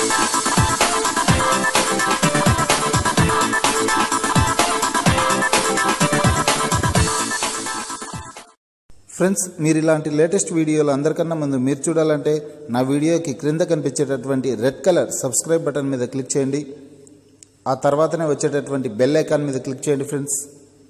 friends మీరు ఇలాంటి latest వీడియోలు అందరికన్నా ముందు మీరు చూడాలంటే నా వీడియోకి క్రింద కనిపించేటటువంటి రెడ్ కలర్ సబ్స్క్రైబ్ బటన్ మీద క్లిక్ చేయండి ఆ తర్వాతనే వచ్చేటటువంటి బెల్ ఐకాన్ మీద క్లిక్ చేయండి ఫ్రెండ్స్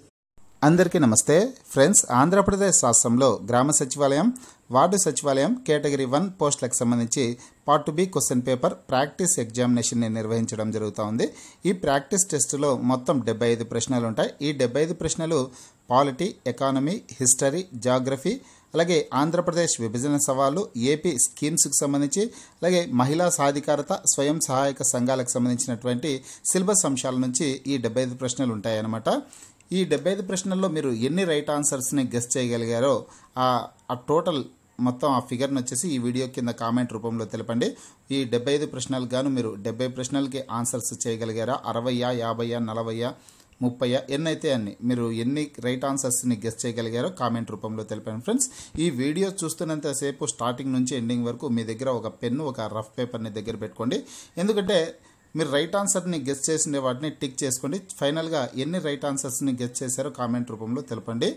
అందరికీ నమస్తే ఫ్రెండ్స్ ఆంధ్రప్రదేశ్ రాష్ట్రంలో గ్రామ సచివాలయం వార్డు సచివాలయం కేటగిరీ వన్ పోస్టులకు సంబంధించి part B question paper practice ఎగ్జామినేషన్ని నిర్వహించడం జరుగుతూ ఉంది ఈ ప్రాక్టీస్ టెస్టులో మొత్తం డెబ్బై ఐదు ప్రశ్నలు ఉంటాయి ఈ డెబ్బై ఐదు ప్రశ్నలు పాలిటీ ఎకానమీ హిస్టరీ జాగ్రఫీ అలాగే ఆంధ్రప్రదేశ్ విభజన సవాలు ఏపీ స్కీమ్స్కి సంబంధించి అలాగే మహిళా సాధికారత స్వయం సహాయక సంఘాలకు సంబంధించినటువంటి సిలబస్ అంశాల నుంచి ఈ డెబ్బై ఐదు ప్రశ్నలు ఉంటాయన్నమాట ఈ డెబ్బై ఐదు ప్రశ్నల్లో మీరు ఎన్ని రైట్ ఆన్సర్స్ని గెస్ట్ చేయగలిగారో ఆ ఆ టోటల్ మొత్తం ఆ ఫిగర్ని వచ్చేసి ఈ వీడియో కింద కామెంట్ రూపంలో తెలపండి ఈ డెబ్బై ఐదు ప్రశ్నలకు గాను మీరు డెబ్బై ప్రశ్నలకి ఆన్సర్స్ చేయగలిగారా అరవయ్యా యాభయ్యా నలభయ్యా ముప్పయ్యా ఎన్నైతే అన్ని మీరు ఎన్ని రైట్ ఆన్సర్స్ని గెస్ట్ చేయగలిగారో కామెంట్ రూపంలో తెలిపాను ఫ్రెండ్స్ ఈ వీడియో చూస్తున్నంతసేపు స్టార్టింగ్ నుంచి ఎండింగ్ వరకు మీ దగ్గర ఒక పెన్ను ఒక రఫ్ పేపర్ని దగ్గర పెట్టుకోండి ఎందుకంటే మీరు రైట్ ఆన్సర్ని గెస్ట్ చేసిన వాటిని టిక్ చేసుకోండి ఫైనల్గా ఎన్ని రైట్ ఆన్సర్స్ని గెస్ట్ చేశారో కామెంట్ రూపంలో తెలపండి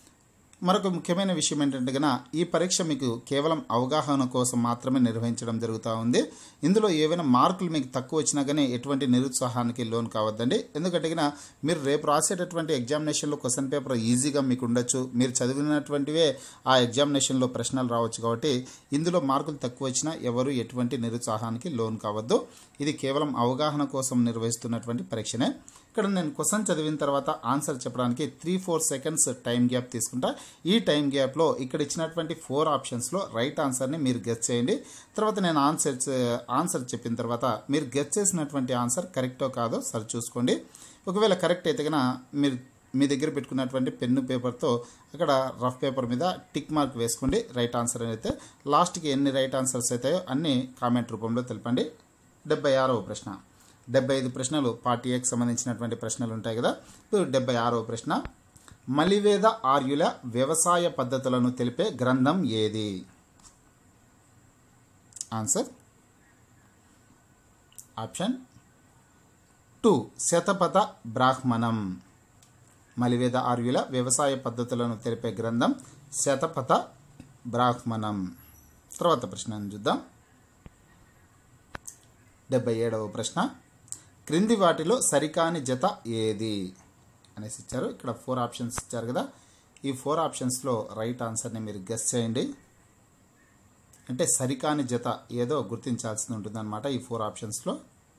మరొక ముఖ్యమైన విషయం ఏంటంటే గన ఈ పరీక్ష మీకు కేవలం అవగాహన కోసం మాత్రమే నిర్వహించడం జరుగుతూ ఉంది ఇందులో ఏవైనా మార్కులు మీకు తక్కువ వచ్చినా కానీ ఎటువంటి నిరుత్సాహానికి లోన్ కావద్దండి ఎందుకంటే గన మీరు రేపు రాసేటటువంటి ఎగ్జామినేషన్లో క్వశ్చన్ పేపర్ ఈజీగా మీకు ఉండొచ్చు మీరు చదివినటువంటివే ఆ ఎగ్జామినేషన్లో ప్రశ్నలు రావచ్చు కాబట్టి ఇందులో మార్కులు తక్కువ వచ్చినా ఎవరు ఎటువంటి నిరుత్సాహానికి లోన్ కావద్దు ఇది కేవలం అవగాహన కోసం నిర్వహిస్తున్నటువంటి పరీక్షనే ఇక్కడ నేను క్వశ్చన్ చదివిన తర్వాత ఆన్సర్ చెప్పడానికి three four seconds time gap తీసుకుంటా ఈ టైం గ్యాప్లో ఇక్కడ ఇచ్చినటువంటి ఫోర్ ఆప్షన్స్లో రైట్ ఆన్సర్ని మీరు గెస్ చేయండి తర్వాత నేను ఆన్సర్ ఆన్సర్ చెప్పిన తర్వాత మీరు గెస్ చేసినటువంటి ఆన్సర్ కరెక్టో కాదో సరి చూసుకోండి ఒకవేళ కరెక్ట్ అయితే కనుక మీరు మీ దగ్గర పెట్టుకున్నటువంటి పెన్ను పేపర్తో అక్కడ రఫ్ పేపర్ మీద టిక్ మార్క్ వేసుకోండి రైట్ ఆన్సర్ అయితే లాస్ట్కి ఎన్ని రైట్ ఆన్సర్స్ అవుతాయో అన్ని కామెంట్ రూపంలో తెలపండి డెబ్బై ఆరవ ప్రశ్న డెబ్బై ఐదు ప్రశ్నలు పార్టీ ఏకి సంబంధించినటువంటి ప్రశ్నలు ఉంటాయి కదా ఇప్పుడు డెబ్బై ఆరవ ప్రశ్న మలివేద ఆర్యుల వ్యవసాయ పద్ధతులను తెలిపే గ్రంథం ఏది ఆన్సర్ ఆప్షన్ టూ శతపథ బ్రాహ్మణం మలివేద ఆర్యుల వ్యవసాయ పద్ధతులను తెలిపే గ్రంథం శతపథ బ్రాహ్మణం తర్వాత ప్రశ్న చూద్దాం డెబ్బై ఏడవ ప్రశ్న క్రింది వాటిలో సరికాని జత ఏది అనేసి ఇచ్చారు ఇక్కడ ఫోర్ ఆప్షన్స్ ఇచ్చారు కదా ఈ ఫోర్ ఆప్షన్స్లో రైట్ ఆన్సర్ని మీరు గెస్ చేయండి అంటే సరికాని జత ఏదో గుర్తించాల్సి ఉంటుందన్నమాట ఈ ఫోర్ ఆప్షన్స్లో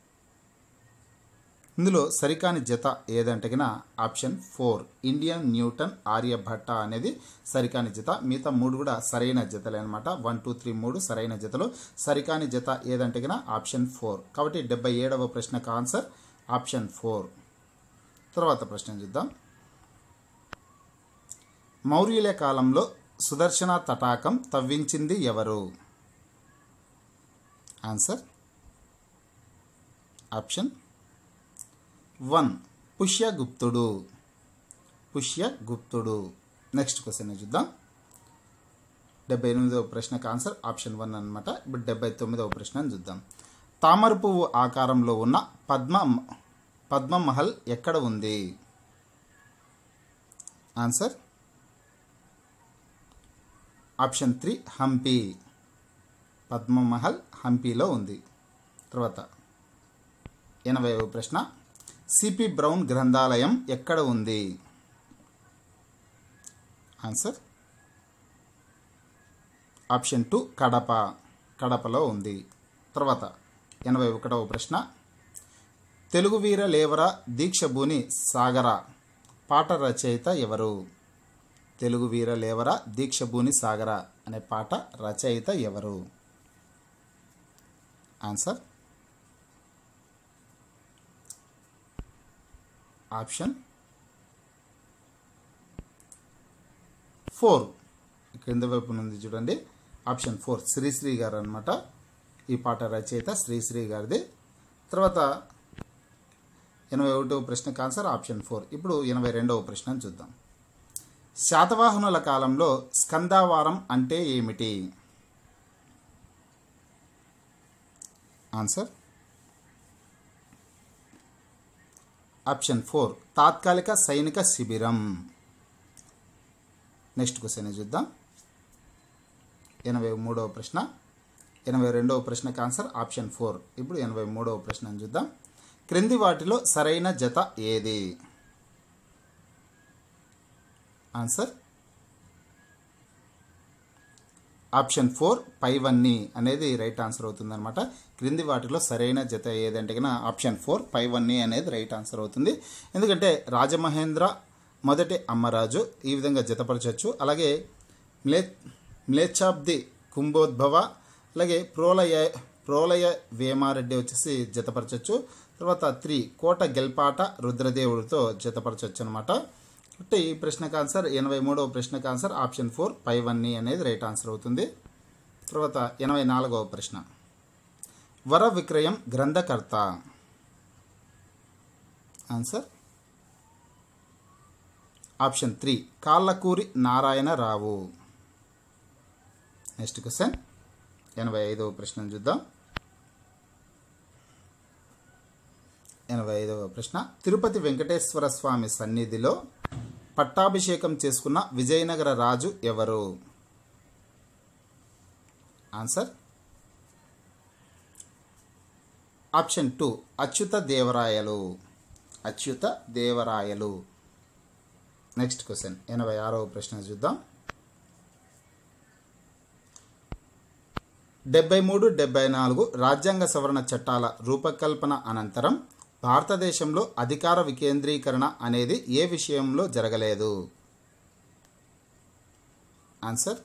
ఇందులో సరికాని జత ఏదంటే కన్నా option four Indian Newton Aryabhatta అనేది సరికాని జత మిగతా మూడు కూడా సరైన జతలే అనమాట వన్ టూ త్రీ మూడు సరైన జతలు సరికాని జత ఏదంటే కన్నా ఆప్షన్ ఫోర్ కాబట్టి డెబ్బై ఏడవ ప్రశ్నకు ఆన్సర్ ఆప్షన్ ఫోర్ తర్వాత ప్రశ్న చూద్దాం మౌర్యుల కాలంలో సుదర్శన తటాకం తవ్వించింది ఎవరు ఆన్సర్ ఆప్షన్ వన్ పుష్యగుప్తుడు పుష్యగుప్తుడు నెక్స్ట్ క్వశ్చన్ చూద్దాం డెబ్బై ఎనిమిదవ ప్రశ్నకు ఆన్సర్ ఆప్షన్ వన్ అనమాట ఇప్పుడు డెబ్బై తొమ్మిదవ ప్రశ్న చూద్దాం తామర పువ్వు ఆకారంలో ఉన్న పద్మ పద్మమహల్ ఎక్కడ ఉంది answer option three Hampi Padmamahal హంపీలో ఉంది తర్వాత ఎనభైవ ప్రశ్న సిపి బ్రౌన్ గ్రంథాలయం ఎక్కడ ఉంది ఆన్సర్ ఆప్షన్ టూ కడప కడపలో ఉంది తర్వాత ఎనభై ఒకటవ ప్రశ్న తెలుగు వీర లేవర దీక్షభూని సాగర పాట రచయిత ఎవరు తెలుగు వీర లేవర దీక్షభూని సాగర అనే పాట రచయిత ఎవరు ఆన్సర్ ఆప్షన్ ఫోర్ కింద వైపు ఉంది చూడండి ఆప్షన్ ఫోర్ శ్రీశ్రీ గారు అనమాట ఈ పాట రచయిత శ్రీశ్రీ గారిది తర్వాత ఎనభై ఒకటవ ప్రశ్నకు ఆన్సర్ ఆప్షన్ ఫోర్ ఇప్పుడు ఎనభై రెండవ ప్రశ్న చూద్దాం శాతవాహనుల కాలంలో స్కందావారం అంటే ఏమిటి ఆన్సర్ ఆప్షన్ ఫోర్ తాత్కాలిక సైనిక శిబిరం నెక్స్ట్ క్వశ్చన్ చూద్దాం ఎనభై మూడవ ప్రశ్న ఎనభై రెండవ ప్రశ్నకు ఆన్సర్ ఆప్షన్ ఫోర్ ఇప్పుడు ఎనభై మూడవ ప్రశ్న చూద్దాం క్రింది వాటిలో సరైన జత ఏది ఆన్సర్ ఆప్షన్ ఫోర్ పైవన్నీ అనేది రైట్ ఆన్సర్ అవుతుందన్నమాట క్రింది వాటిలో సరైన జత ఏదంటే కన్నా ఆప్షన్ ఫోర్ పైవన్నీ అనేది రైట్ ఆన్సర్ అవుతుంది ఎందుకంటే రాజమహేంద్ర మొదటి అమ్మరాజు ఈ విధంగా జతపరచవచ్చు అలాగే మ్లే మ్లేచ్ఛాబ్ది కుంభోద్భవ అలాగే ప్రోలయ ప్రోలయ వేమారెడ్డి వచ్చేసి జతపరచవచ్చు తర్వాత త్రీ కోట గెల్పాట రుద్రదేవుడితో జతపరచవచ్చు అనమాట కాబట్టి ఈ ప్రశ్నకు ఆన్సర్ ఎనభై మూడవ ప్రశ్నకు ఆన్సర్ ఆప్షన్ ఫోర్ పైవన్నీ అనేది రైట్ ఆన్సర్ అవుతుంది తర్వాత ఎనభై నాలుగవ ప్రశ్న వర విక్రయం గ్రంథకర్త answer option three Kallakuri Narayanarao next question ఎనభై ఐదవ ప్రశ్న చూద్దాం ఎనభై ఐదవ ప్రశ్న తిరుపతి వెంకటేశ్వర స్వామి సన్నిధిలో పట్టాభిషేకం చేసుకున్న విజయనగర రాజు ఎవరు ఆన్సర్ ఆప్షన్ టూ అచ్యుత దేవరాయలు అచ్యుత దేవరాయలు నెక్స్ట్ క్వశ్చన్ ఎనభై ఆరవ ప్రశ్న చూద్దాం డెబ్బై మూడు డెబ్బై నాలుగు రాజ్యాంగ సవరణ చట్టాల రూపకల్పన అనంతరం భారతదేశంలో అధికార వికేంద్రీకరణ అనేది ఏ విషయంలో జరగలేదు ఆన్సర్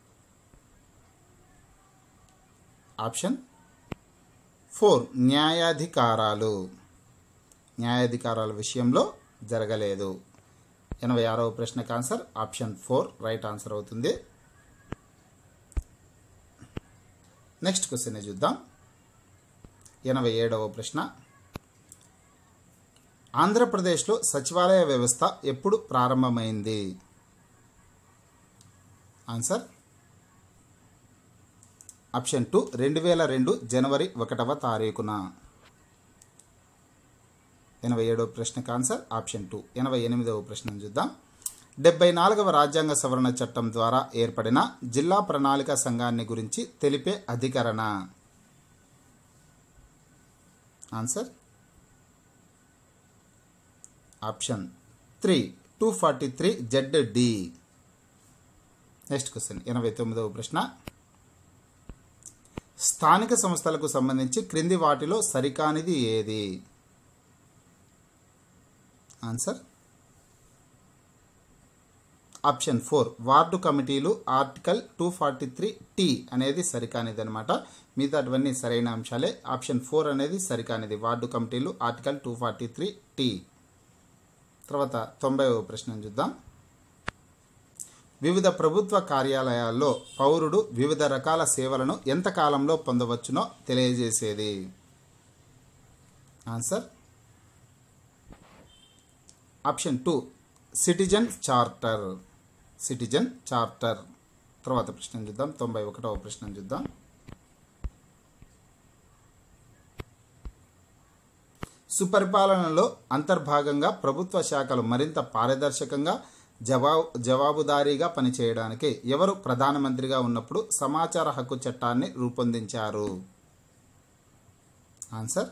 ఆప్షన్ ఫోర్ న్యాయాధికారాలు న్యాయాధికారాల విషయంలో జరగలేదు ఎనభై ఆరవ ప్రశ్నకు answer option four right answer అవుతుంది నెక్స్ట్ క్వశ్చన్ చూద్దాం ఎనభై ఏడవ ప్రశ్న ఆంధ్రప్రదేశ్లో సచివాలయ వ్యవస్థ ఎప్పుడు ప్రారంభమైంది ఆన్సర్ ఆప్షన్ టూ రెండు వేల రెండు జనవరి ఒకటవ తారీఖున ఎనభై ఏడవ ప్రశ్నకు ఆన్సర్ ఆప్షన్ టూ ఎనభై ఎనిమిదవ ప్రశ్న చూద్దాం డెబ్బై నాలుగవ రాజ్యాంగ సవరణ చట్టం ద్వారా ఏర్పడిన జిల్లా ప్రణాళిక సంఘాన్ని గురించి తెలిపే అధికరణ answer option three two forty three Z D next question ఎనభై తొమ్మిదవ ప్రశ్న స్థానిక సంస్థలకు సంబంధించి క్రింది వాటిలో సరికానిది ఏది ఆన్సర్ ఆప్షన్ ఫోర్ వార్డు కమిటీలు article two forty three T అనేది సరికానిది అనమాట మిగతాటివన్నీ సరైన అంశాలే ఆప్షన్ ఫోర్ అనేది సరికానిది వార్డు కమిటీలు article two forty three T తర్వాత తొంభై ప్రశ్న చూద్దాం వివిధ ప్రభుత్వ కార్యాలయాల్లో పౌరుడు వివిధ రకాల సేవలను ఎంత కాలంలో పొందవచ్చునో తెలియజేసేది answer option two citizen charter citizen charter తర్వాత ప్రశ్న చూద్దాం తొంభై ఒకటవ ప్రశ్న చూద్దాం సుపరిపాలనలో అంతర్భాగంగా ప్రభుత్వ శాఖలు మరింత పారదర్శకంగా జవాబు జవాబుదారీగా పనిచేయడానికి ఎవరు ప్రధానమంత్రిగా ఉన్నప్పుడు సమాచార హక్కు చట్టాన్ని రూపొందించారు answer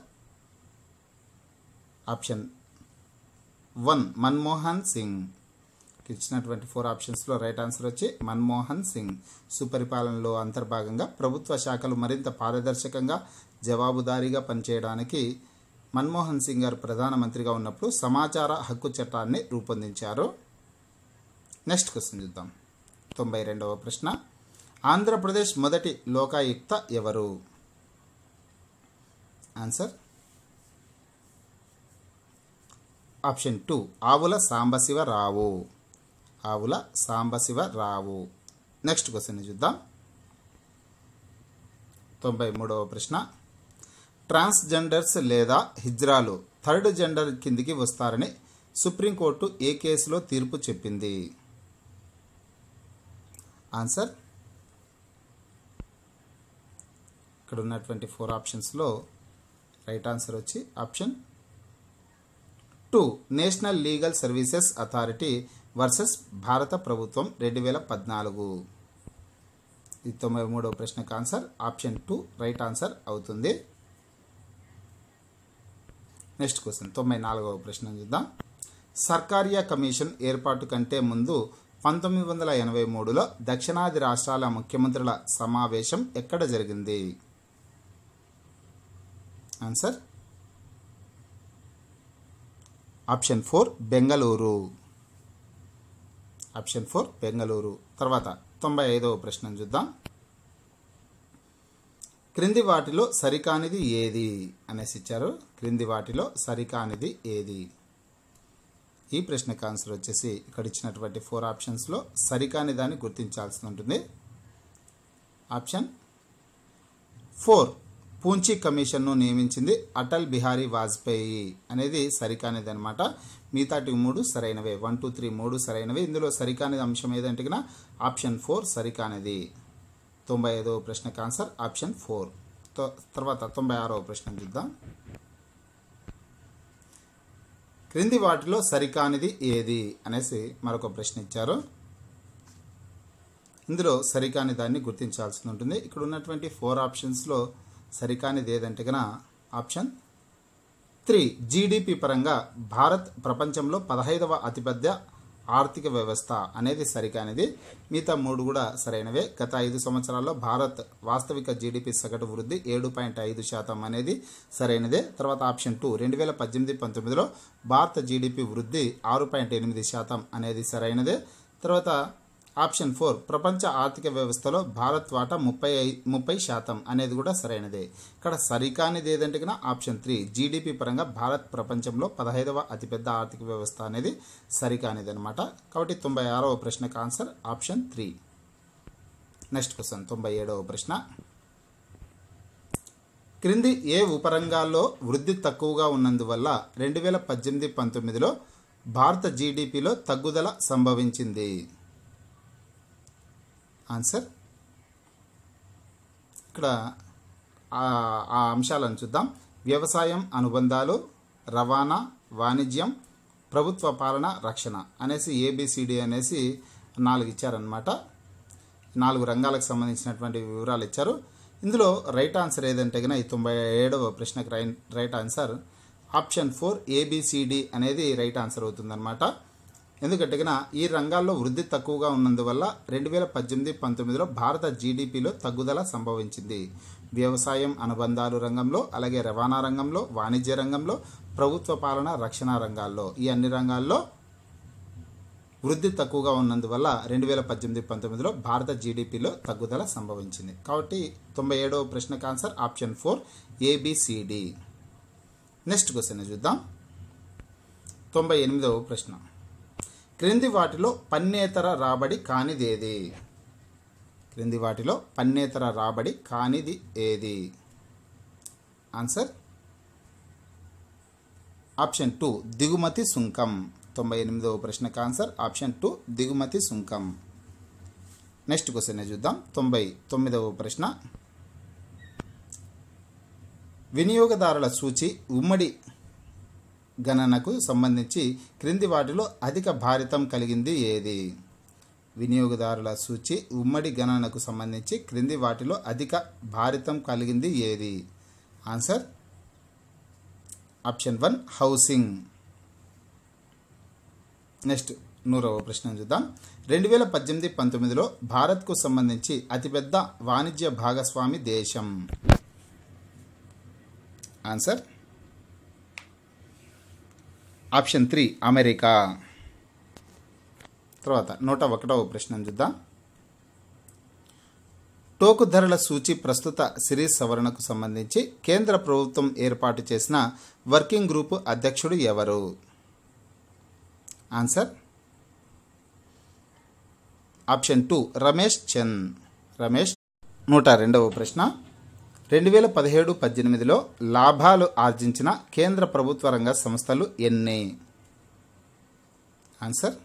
option one Manmohan Singh ఇచ్చినటువంటి ఫోర్ ఆప్షన్స్లో రైట్ ఆన్సర్ వచ్చి మన్మోహన్ సింగ్ సుపరిపాలనలో అంతర్భాగంగా ప్రభుత్వ శాఖలు మరింత పారదర్శకంగా జవాబుదారీగా పనిచేయడానికి మన్మోహన్ సింగ్ గారు ప్రధానమంత్రిగా ఉన్నప్పుడు సమాచార హక్కు చట్టాన్ని రూపొందించారు నెక్స్ట్ క్వశ్చన్ చూద్దాం తొంభై రెండవ ప్రశ్న ఆంధ్రప్రదేశ్ మొదటి లోకాయుక్త ఎవరు ఆన్సర్ ఆప్షన్ టూ ఆవుల సాంబశివరావు ఆవుల సాంబశివరావు నెక్స్ట్ క్వశ్చన్ చూద్దాం తొంభై మూడవ ప్రశ్న ట్రాన్స్జెండర్స్ లేదా హిజ్రాలు థర్డ్ జెండర్ కిందికి వస్తారని సుప్రీంకోర్టు ఏ కేసులో తీర్పు చెప్పింది ఆన్సర్ ఇక్కడ ఉన్నటువంటి ఫోర్ ఆప్షన్స్లో రైట్ ఆన్సర్ వచ్చి option two national legal services authority versus భారత ప్రభుత్వం రెండు వేల పద్నాలుగు ఇది తొంభై మూడవ ప్రశ్నకు answer option two right answer అవుతుంది నెక్స్ట్ క్వశ్చన్ తొంభై నాలుగవ ప్రశ్న చూద్దాం సర్కారియా కమిషన్ ఏర్పాటు కంటే ముందు పంతొమ్మిది వందల ఎనభై మూడులో దక్షిణాది రాష్ట్రాల ముఖ్యమంత్రుల సమావేశం ఎక్కడ జరిగింది answer option four Bengaluru option four Bengaluru తర్వాత తొంభై ఐదవ ప్రశ్న చూద్దాం క్రింది వాటిలో సరికానిది ఏది అనేసి ఇచ్చారు క్రింది వాటిలో సరికానిది ఏది ఈ ప్రశ్నకు ఆన్సర్ వచ్చేసి ఇక్కడ ఇచ్చినటువంటి ఫోర్ ఆప్షన్స్లో సరికాని దాన్ని గుర్తించాల్సి ఉంటుంది ఆప్షన్ ఫోర్ పూంచి కమిషన్ను నియమించింది అటల్ బిహారీ వాజ్పేయి అనేది సరికానిది అనమాట మిగతాటి మూడు సరైనవే వన్ టూ త్రీ మూడు సరైనవి ఇందులో సరికానిది అంశం ఏదంటే కనుక ఆప్షన్ ఫోర్ సరికానిది తొంభై ఐదవ ప్రశ్నకు ఆన్సర్ ఆప్షన్ ఫోర్ తర్వాత తొంభై ఆరవ ప్రశ్న చూద్దాం క్రింది వాటిలో సరికానిది ఏది అనేసి మరొక ప్రశ్న ఇచ్చారు ఇందులో సరికాని దాన్ని గుర్తించాల్సి ఉంటుంది ఇక్కడ ఉన్నటువంటి ఫోర్ ఆప్షన్స్లో సరికానిది ఏదంటే కనుక ఆప్షన్ త్రీ జీడిపి పరంగా భారత్ ప్రపంచంలో పదహైదవ అతిపెద్ద ఆర్థిక వ్యవస్థ అనేది సరికానిది మిగతా మూడు కూడా సరైనవే గత ఐదు సంవత్సరాల్లో భారత్ వాస్తవిక జీడిపి సగటు వృద్ధి ఏడు పాయింట్ ఐదు శాతం అనేది సరైనదే తర్వాత ఆప్షన్ టూ రెండు వేల పద్దెనిమిది పంతొమ్మిదిలో భారత జీడిపి వృద్ధి ఆరు పాయింట్ ఎనిమిది శాతం అనేది సరైనదే తర్వాత ఆప్షన్ ఫోర్ ప్రపంచ ఆర్థిక వ్యవస్థలో భారత్ వాటా ముప్పై ముప్పై శాతం అనేది కూడా సరైనదే ఇక్కడ సరికానిది ఏదంటే కన్నా ఆప్షన్ త్రీ జీడిపి పరంగా భారత్ ప్రపంచంలో పదహైదవ అతిపెద్ద ఆర్థిక వ్యవస్థ అనేది సరికానిది అనమాట కాబట్టి తొంభై ఆరవ ప్రశ్నకు answer option three next question తొంభై ఏడవ ప్రశ్న క్రింది ఏ ఉపరంగాల్లో వృద్ధి తక్కువగా ఉన్నందువల్ల రెండు వేల పద్దెనిమిది పంతొమ్మిదిలో భారత జీడిపిలో తగ్గుదల సంభవించింది ఆన్సర్ ఇక్కడ ఆ అంశాలను చూద్దాం వ్యవసాయం అనుబంధాలు రవాణా వాణిజ్యం ప్రభుత్వ పాలన రక్షణ అనేసి ఏబిసిడి అనేసి నాలుగు ఇచ్చారనమాట నాలుగు రంగాలకు సంబంధించినటువంటి వివరాలు ఇచ్చారు ఇందులో రైట్ ఆన్సర్ ఏదంటే కనుక ఈ తొంభై ఏడవ ప్రశ్నకు right answer option four ABCD అనేది రైట్ ఆన్సర్ అవుతుందన్నమాట ఎందుకంటే కనుక ఈ రంగాల్లో వృద్ధి తక్కువగా ఉన్నందువల్ల రెండు వేల పద్దెనిమిది పంతొమ్మిదిలో భారత జీడిపిలో తగ్గుదల సంభవించింది వ్యవసాయం అనుబంధాలు రంగంలో అలాగే రవాణా రంగంలో వాణిజ్య రంగంలో ప్రభుత్వ పాలన రక్షణ రంగాల్లో ఈ అన్ని రంగాల్లో వృద్ధి తక్కువగా ఉన్నందువల్ల రెండు వేల పద్దెనిమిది పంతొమ్మిదిలో భారత జీడిపిలో తగ్గుదల సంభవించింది కాబట్టి తొంభై ఏడవ ప్రశ్నకు answer option four ABCD next question చూద్దాం తొంభై ఎనిమిదవ ప్రశ్న క్రింది వాటిలో పన్నేతర రాబడి కానిదేది క్రింది వాటిలో పన్నేతర రాబడి కానిది ఏది ఆన్సర్ ఆప్షన్ టూ దిగుమతి సుంకం తొంభై ఎనిమిదవ ప్రశ్నకు ఆన్సర్ ఆప్షన్ టూ దిగుమతి సుంకం నెక్స్ట్ క్వశ్చన్ చూద్దాం తొంభై తొమ్మిదవ ప్రశ్న వినియోగదారుల సూచి ఉమ్మడి గణనకు సంబంధించి క్రింది వాటిలో అధిక భారితం కలిగింది ఏది వినియోగదారుల సూచి ఉమ్మడి గణనకు సంబంధించి క్రింది వాటిలో అధిక భారితం కలిగింది ఏది answer option one housing next నూరవ ప్రశ్న చూద్దాం రెండు వేల పద్దెనిమిది పంతొమ్మిదిలో భారత్కు సంబంధించి అతిపెద్ద వాణిజ్య భాగస్వామి దేశం ఆన్సర్ ఆప్షన్ త్రీ అమెరికా తర్వాత నూట ఒకటవ ప్రశ్న చూద్దాం టోకు ధరల సూచి ప్రస్తుత సిరీస్ సవరణకు సంబంధించి కేంద్ర ప్రభుత్వం ఏర్పాటు చేసిన వర్కింగ్ గ్రూపు అధ్యక్షుడు ఎవరు answer option two Ramesh Chand Ramesh నూట రెండవ ప్రశ్న రెండు వేల పదిహేడు పద్దెనిమిదిలో లాభాలు ఆర్జించిన కేంద్ర ప్రభుత్వ రంగ సంస్థలు ఎన్ని ఆన్సర్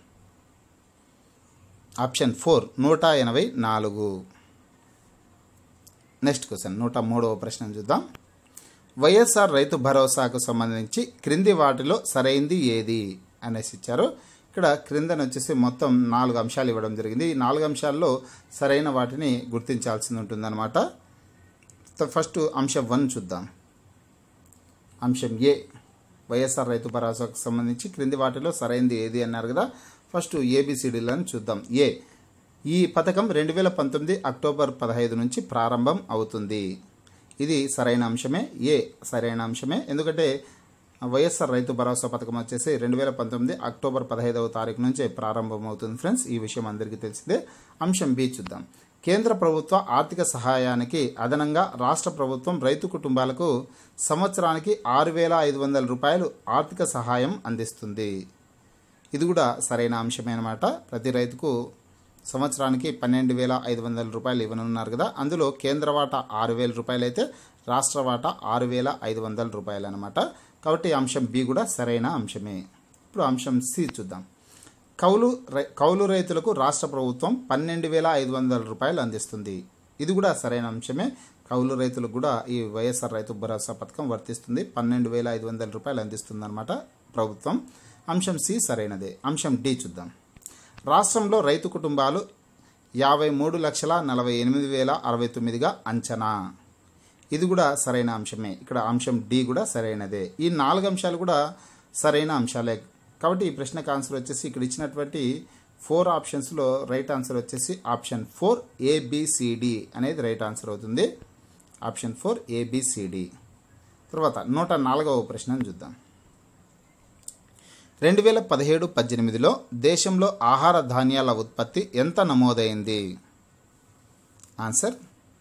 ఆప్షన్ ఫోర్ నూట ఎనభై నాలుగు నెక్స్ట్ క్వశ్చన్ నూట మూడవ ప్రశ్న చూద్దాం వైఎస్ఆర్ రైతు భరోసాకు సంబంధించి క్రింది వాటిలో సరైంది ఏది అనేసి ఇచ్చారు ఇక్కడ క్రిందన వచ్చేసి మొత్తం నాలుగు అంశాలు ఇవ్వడం జరిగింది ఈ నాలుగు అంశాల్లో సరైన వాటిని గుర్తించాల్సి ఉంటుందన్నమాట ఫస్ట్ అంశం వన్ చూద్దాం అంశం ఏ వైఎస్ఆర్ రైతు భరోసాకు సంబంధించి క్రింది వాటిలో సరైనది ఏది అన్నారు కదా ఫస్ట్ ఏబిసిడీలను చూద్దాం ఏ ఈ పథకం రెండు వేల పంతొమ్మిది అక్టోబర్ పదహైదు నుంచి ప్రారంభం అవుతుంది ఇది సరైన అంశమే ఏ సరైన అంశమే ఎందుకంటే వైఎస్ఆర్ రైతు భరోసా పథకం వచ్చేసి రెండు వేల పంతొమ్మిది అక్టోబర్ పదహైదవ తారీఖు నుంచే ప్రారంభమవుతుంది ఫ్రెండ్స్ ఈ విషయం అందరికీ తెలిసిందే అంశం బి చూద్దాం కేంద్ర ప్రభుత్వ ఆర్థిక సహాయానికి అదనంగా రాష్ట్ర ప్రభుత్వం రైతు కుటుంబాలకు సంవత్సరానికి ఆరు వేల ఐదు వందల రూపాయలు ఆర్థిక సహాయం అందిస్తుంది ఇది కూడా సరైన అంశమే అనమాట ప్రతి రైతుకు సంవత్సరానికి పన్నెండు వేల ఐదు వందల రూపాయలు ఇవ్వనున్నారు కదా అందులో కేంద్ర వాటా ఆరు వేల రూపాయలు అయితే రాష్ట్ర వాటా ఆరు వేల ఐదు వందల రూపాయలు అనమాట కాబట్టి అంశం బి కూడా సరైన అంశమే ఇప్పుడు అంశం సి చూద్దాం కౌలు రై- కౌలు రైతులకు రాష్ట్ర ప్రభుత్వం పన్నెండు వేల ఐదు వందల రూపాయలు అందిస్తుంది ఇది కూడా సరైన అంశమే కౌలు రైతులకు కూడా ఈ వైఎస్ఆర్ రైతు భరోసా పథకం వర్తిస్తుంది పన్నెండు వేల ఐదు వందల రూపాయలు అందిస్తుంది అనమాట ప్రభుత్వం అంశం సి సరైనదే అంశం డి చూద్దాం రాష్ట్రంలో రైతు కుటుంబాలు యాభై మూడు లక్షల నలభై ఎనిమిది వేల అరవై తొమ్మిదిగా అంచనా ఇది కూడా సరైన అంశమే ఇక్కడ అంశం డి కూడా సరైనదే ఈ నాలుగు అంశాలు కూడా సరైన అంశాలే కాబట్టి ఈ ప్రశ్నకు ఆన్సర్ వచ్చేసి ఇక్కడ ఇచ్చినటువంటి ఫోర్ ఆప్షన్స్లో రైట్ ఆన్సర్ వచ్చేసి ఆప్షన్ ఫోర్ ఏబిసిడి అనేది రైట్ ఆన్సర్ అవుతుంది ఆప్షన్ ఫోర్ ఏబిసిడి తర్వాత నూట నాలుగవ ప్రశ్నను చూద్దాం రెండు వేల పదిహేడు పద్దెనిమిదిలో దేశంలో ఆహార ధాన్యాల ఉత్పత్తి ఎంత నమోదైంది ఆన్సర్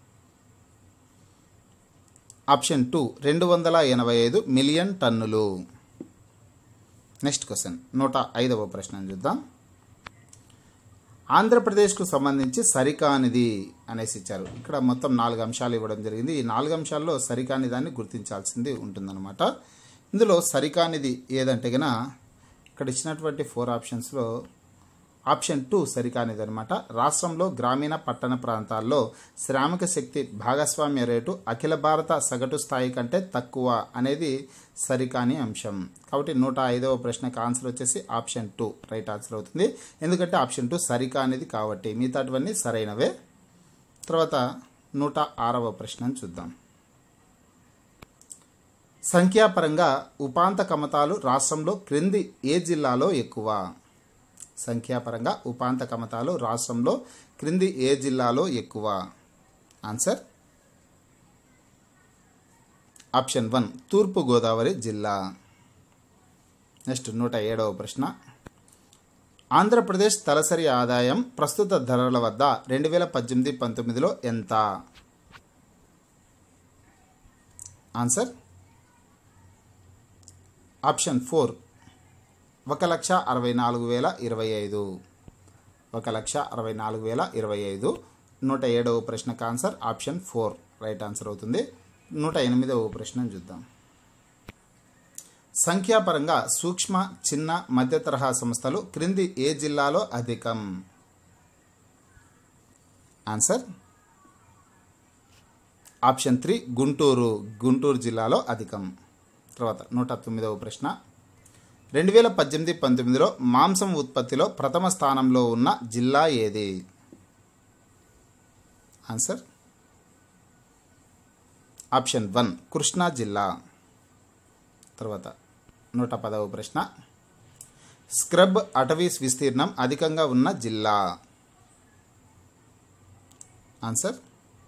ఆప్షన్ టూ రెండు వందల ఎనభై ఐదు మిలియన్ టన్నులు నెక్స్ట్ క్వశ్చన్ నూట ఐదవ ప్రశ్న చూద్దాం ఆంధ్రప్రదేశ్కు సంబంధించి సరికానిది అనేసి ఇచ్చారు ఇక్కడ మొత్తం నాలుగు అంశాలు ఇవ్వడం జరిగింది ఈ నాలుగు అంశాల్లో సరికాని దాన్ని గుర్తించాల్సింది ఉంటుందన్నమాట ఇందులో సరికానిది ఏదంటే గన ఇక్కడ ఇచ్చినటువంటి ఫోర్ ఆప్షన్స్లో ఆప్షన్ టూ సరికానిది అనమాట రాష్ట్రంలో గ్రామీణ పట్టణ ప్రాంతాల్లో శ్రామిక శక్తి భాగస్వామ్య రేటు అఖిల భారత సగటు స్థాయి కంటే తక్కువ అనేది సరికాని అంశం కాబట్టి నూట ఐదవ ప్రశ్నకు ఆన్సర్ వచ్చేసి ఆప్షన్ టూ రైట్ ఆన్సర్ అవుతుంది ఎందుకంటే ఆప్షన్ టూ సరికానిది కాబట్టి మిగతాటివన్నీ సరైనవే తర్వాత నూట ఆరవ ప్రశ్నను చూద్దాం సంఖ్యాపరంగా ఉపాంత కమతాలు రాష్ట్రంలో క్రింది ఏ జిల్లాలో ఎక్కువ సంఖ్యాపరంగా ఉపాంత కమతాలు రాష్ట్రంలో క్రింది ఏ జిల్లాలో ఎక్కువ ఆన్సర్ ఆప్షన్ వన్ తూర్పు గోదావరి జిల్లా నెక్స్ట్ నూట ఏడవ ప్రశ్న ఆంధ్రప్రదేశ్ తలసరి ఆదాయం ప్రస్తుత ధరల వద్ద రెండు వేల పద్దెనిమిది పంతొమ్మిదిలో ఎంత ఆన్సర్ ఆప్షన్ ఫోర్ ఒక లక్ష అరవై నాలుగు వేల ఇరవై ఐదు ఒక లక్ష అరవై నాలుగు వేల ఇరవై ఐదు నూట ఏడవ ప్రశ్నకు answer option four right answer అవుతుంది నూట ఎనిమిదవ ప్రశ్న చూద్దాం సంఖ్యాపరంగా సూక్ష్మ చిన్న మధ్య తరహా సంస్థలు క్రింది ఏ జిల్లాలో అధికం answer option three Guntur Guntur జిల్లాలో అధికం తర్వాత నూట తొమ్మిదవ ప్రశ్న రెండు వేల పద్దెనిమిది పంతొమ్మిదిలో మాంసం ఉత్పత్తిలో ప్రథమ స్థానంలో ఉన్న జిల్లా ఏది ఆన్సర్ ఆప్షన్ వన్ కృష్ణా జిల్లా తర్వాత నూట పదవ ప్రశ్న స్క్రబ్ అటవీ విస్తీర్ణం అధికంగా ఉన్న జిల్లా ఆన్సర్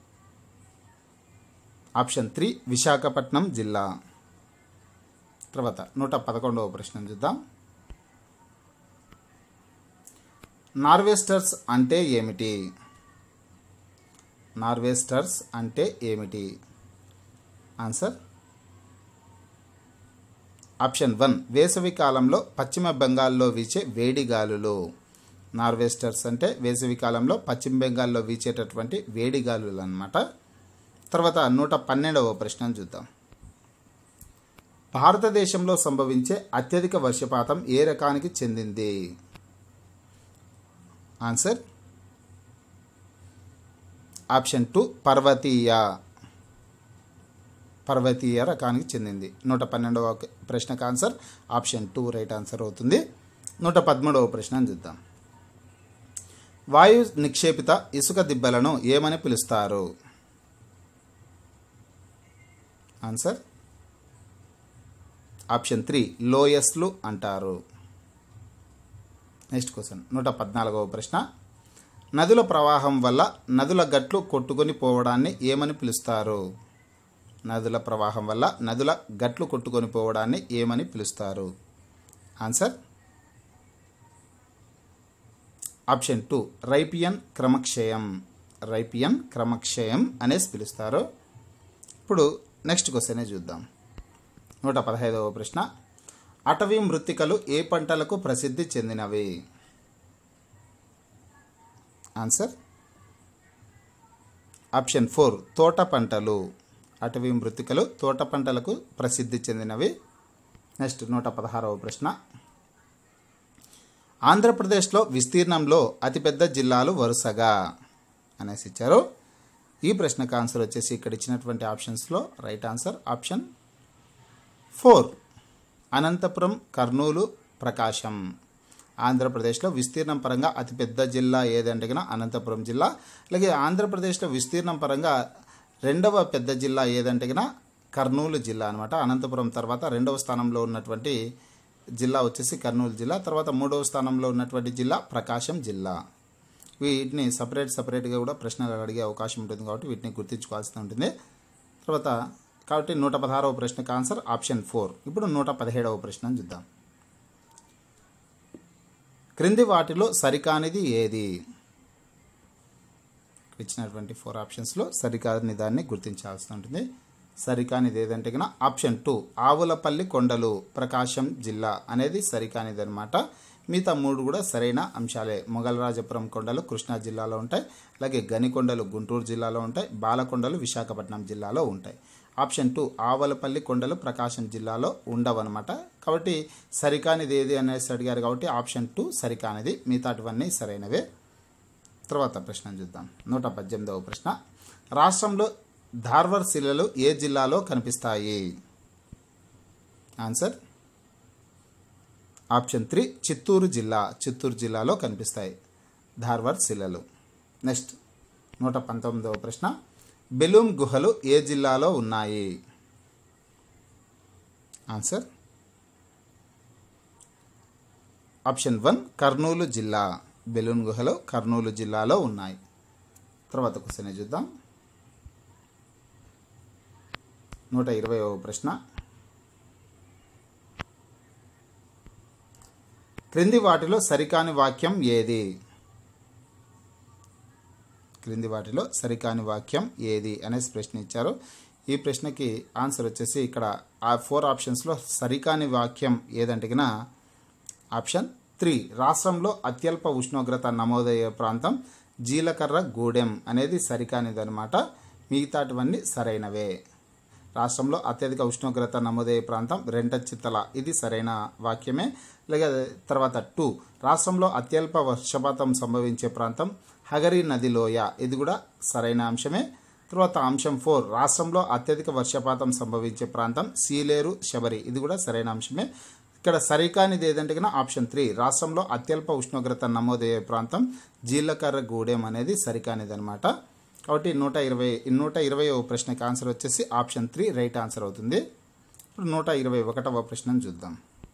ఆప్షన్ త్రీ విశాఖపట్నం జిల్లా తర్వాత నూట పదకొండవ ప్రశ్న చూద్దాం నార్వెస్టర్స్ అంటే ఏమిటి నార్వెస్టర్స్ అంటే ఏమిటి ఆన్సర్ ఆప్షన్ వన్ వేసవి కాలంలో పశ్చిమ బెంగాల్లో వీచే వేడి గాలులు నార్వెస్టర్స్ అంటే వేసవి కాలంలో పశ్చిమ బెంగాల్లో వీచేటటువంటి వేడి గాలులు అన్నమాట తర్వాత నూట పన్నెండవ ప్రశ్న చూద్దాం భారతదేశంలో సంభవించే అత్యధిక వర్షపాతం ఏ రకానికి చెందింది ఆన్సర్ ఆప్షన్ టూ పర్వతీయ పర్వతీయ రకానికి చెందింది నూట పన్నెండవ ప్రశ్నకు answer option two right answer అవుతుంది నూట పదమూడవ ప్రశ్న చూద్దాం వాయు నిక్షేపిత ఇసుక దిబ్బలను ఏమని పిలుస్తారు ఆన్సర్ ఆప్షన్ త్రీ లోయస్లు అంటారు నెక్స్ట్ క్వశ్చన్ నూట పద్నాలుగవ ప్రశ్న నదుల ప్రవాహం వల్ల నదుల గట్లు కొట్టుకొని పోవడాన్ని ఏమని పిలుస్తారు నదుల ప్రవాహం వల్ల నదుల గట్లు కొట్టుకొని పోవడాన్ని ఏమని పిలుస్తారు ఆన్సర్ ఆప్షన్ టూ రైపియన్ క్రమక్షయం రైపియన్ క్రమక్షయం అనేసి పిలుస్తారు ఇప్పుడు నెక్స్ట్ క్వశ్చనే చూద్దాం నూట పదహైదవ ప్రశ్న అటవీ మృత్తికలు ఏ పంటలకు ప్రసిద్ధి చెందినవి ఆన్సర్ ఆప్షన్ ఫోర్ తోట పంటలు అటవీ మృత్తికలు తోట పంటలకు ప్రసిద్ధి చెందినవి నెక్స్ట్ నూట పదహారవ ప్రశ్న ఆంధ్రప్రదేశ్లో విస్తీర్ణంలో అతిపెద్ద జిల్లాలు వరుసగా అనేసి ఇచ్చారు ఈ ప్రశ్నకు ఆన్సర్ వచ్చేసి ఇక్కడ ఇచ్చినటువంటి ఆప్షన్స్లో right answer option four Anantapur Kurnool Prakasam ఆంధ్రప్రదేశ్లో విస్తీర్ణం పరంగా అతిపెద్ద జిల్లా ఏదంటే కనుక అనంతపురం జిల్లా అలాగే ఆంధ్రప్రదేశ్లో విస్తీర్ణం పరంగా రెండవ పెద్ద జిల్లా ఏదంటే కనుక కర్నూలు జిల్లా అనమాట అనంతపురం తర్వాత రెండవ స్థానంలో ఉన్నటువంటి జిల్లా వచ్చేసి కర్నూలు జిల్లా తర్వాత మూడవ స్థానంలో ఉన్నటువంటి జిల్లా ప్రకాశం జిల్లా వీటిని సపరేట్ సపరేట్గా కూడా ప్రశ్నలు అడిగే అవకాశం ఉంటుంది కాబట్టి వీటిని గుర్తించుకోవాల్సి ఉంటుంది తర్వాత కాబట్టి నూట పదహారవ ప్రశ్నకు ఆన్సర్ ఆప్షన్ ఫోర్ ఇప్పుడు నూట పదిహేడవ ప్రశ్న చూద్దాం క్రింది వాటిలో సరికానిది ఏది ఇచ్చినటువంటి ఫోర్ ఆప్షన్స్లో సరికాని దాన్ని గుర్తించాల్సి ఉంటుంది సరికానిది ఏదంటే కన్నా ఆప్షన్ టూ ఆవులపల్లి కొండలు ప్రకాశం జిల్లా అనేది సరికానిది అనమాట మిగతా మూడు కూడా సరైన అంశాలే మొగలరాజపురం కొండలు కృష్ణా జిల్లాలో ఉంటాయి అలాగే గనికొండలు గుంటూరు జిల్లాలో ఉంటాయి బాలకొండలు విశాఖపట్నం జిల్లాలో ఉంటాయి ఆప్షన్ టూ ఆవలపల్లి కొండలు ప్రకాశం జిల్లాలో ఉండవన్నమాట కాబట్టి సరికానిది ఏది అనేసి అడిగారు కాబట్టి ఆప్షన్ టూ సరికానిది మిగతాటివన్నీ సరైనవే తర్వాత ప్రశ్న చూద్దాం నూట పద్దెనిమిదవ ప్రశ్న రాష్ట్రంలో ధార్వర్ శిలలు ఏ జిల్లాలో కనిపిస్తాయి ఆన్సర్ ఆప్షన్ త్రీ చిత్తూరు జిల్లా చిత్తూరు జిల్లాలో కనిపిస్తాయి ధార్వర్ శిలలు నెక్స్ట్ నూట పంతొమ్మిదవ ప్రశ్న బెలూం గుహలు ఏ జిల్లాలో ఉన్నాయి ఆన్సర్ ఆప్షన్ వన్ కర్నూలు జిల్లా బెలూన్ గుహలు కర్నూలు జిల్లాలో ఉన్నాయి తర్వాత క్వశ్చన్ చూద్దాం నూట ఇరవై ప్రశ్న క్రింది వాటిలో సరికాని వాక్యం ఏది క్రింది వాటిలో సరికాని వాక్యం ఏది అనేసి ప్రశ్న ఇచ్చారు ఈ ప్రశ్నకి ఆన్సర్ వచ్చేసి ఇక్కడ ఆ ఫోర్ ఆప్షన్స్లో సరికాని వాక్యం ఏదంటే గిన ఆప్షన్ త్రీ రాష్ట్రంలో అత్యల్ప ఉష్ణోగ్రత నమోదయ్యే ప్రాంతం జీలకర్ర గూడెం అనేది సరికానిదనమాట మిగతాటివన్నీ సరైనవే రాష్ట్రంలో అత్యధిక ఉష్ణోగ్రత నమోదయ్యే ప్రాంతం రెంటచిత్తల ఇది సరైన వాక్యమే అలాగే తర్వాత టూ రాష్ట్రంలో అత్యల్ప వర్షపాతం సంభవించే ప్రాంతం హగరి నది లోయ ఇది కూడా సరైన అంశమే తర్వాత అంశం ఫోర్ రాష్ట్రంలో అత్యధిక వర్షపాతం సంభవించే ప్రాంతం సీలేరు శబరి ఇది కూడా సరైన అంశమే ఇక్కడ సరికానిది ఏదంటే కన్నా ఆప్షన్ త్రీ రాష్ట్రంలో అత్యల్ప ఉష్ణోగ్రత నమోదయ్యే ప్రాంతం జీలకర్ర గూడెం అనేది సరికానిది అనమాట కాబట్టి నూట ఇరవై నూట ఇరవై ప్రశ్నకి ఆన్సర్ వచ్చేసి ఆప్షన్ త్రీ రైట్ ఆన్సర్ అవుతుంది ఇప్పుడు నూట ఇరవై ఒకటవ ప్రశ్నను చూద్దాం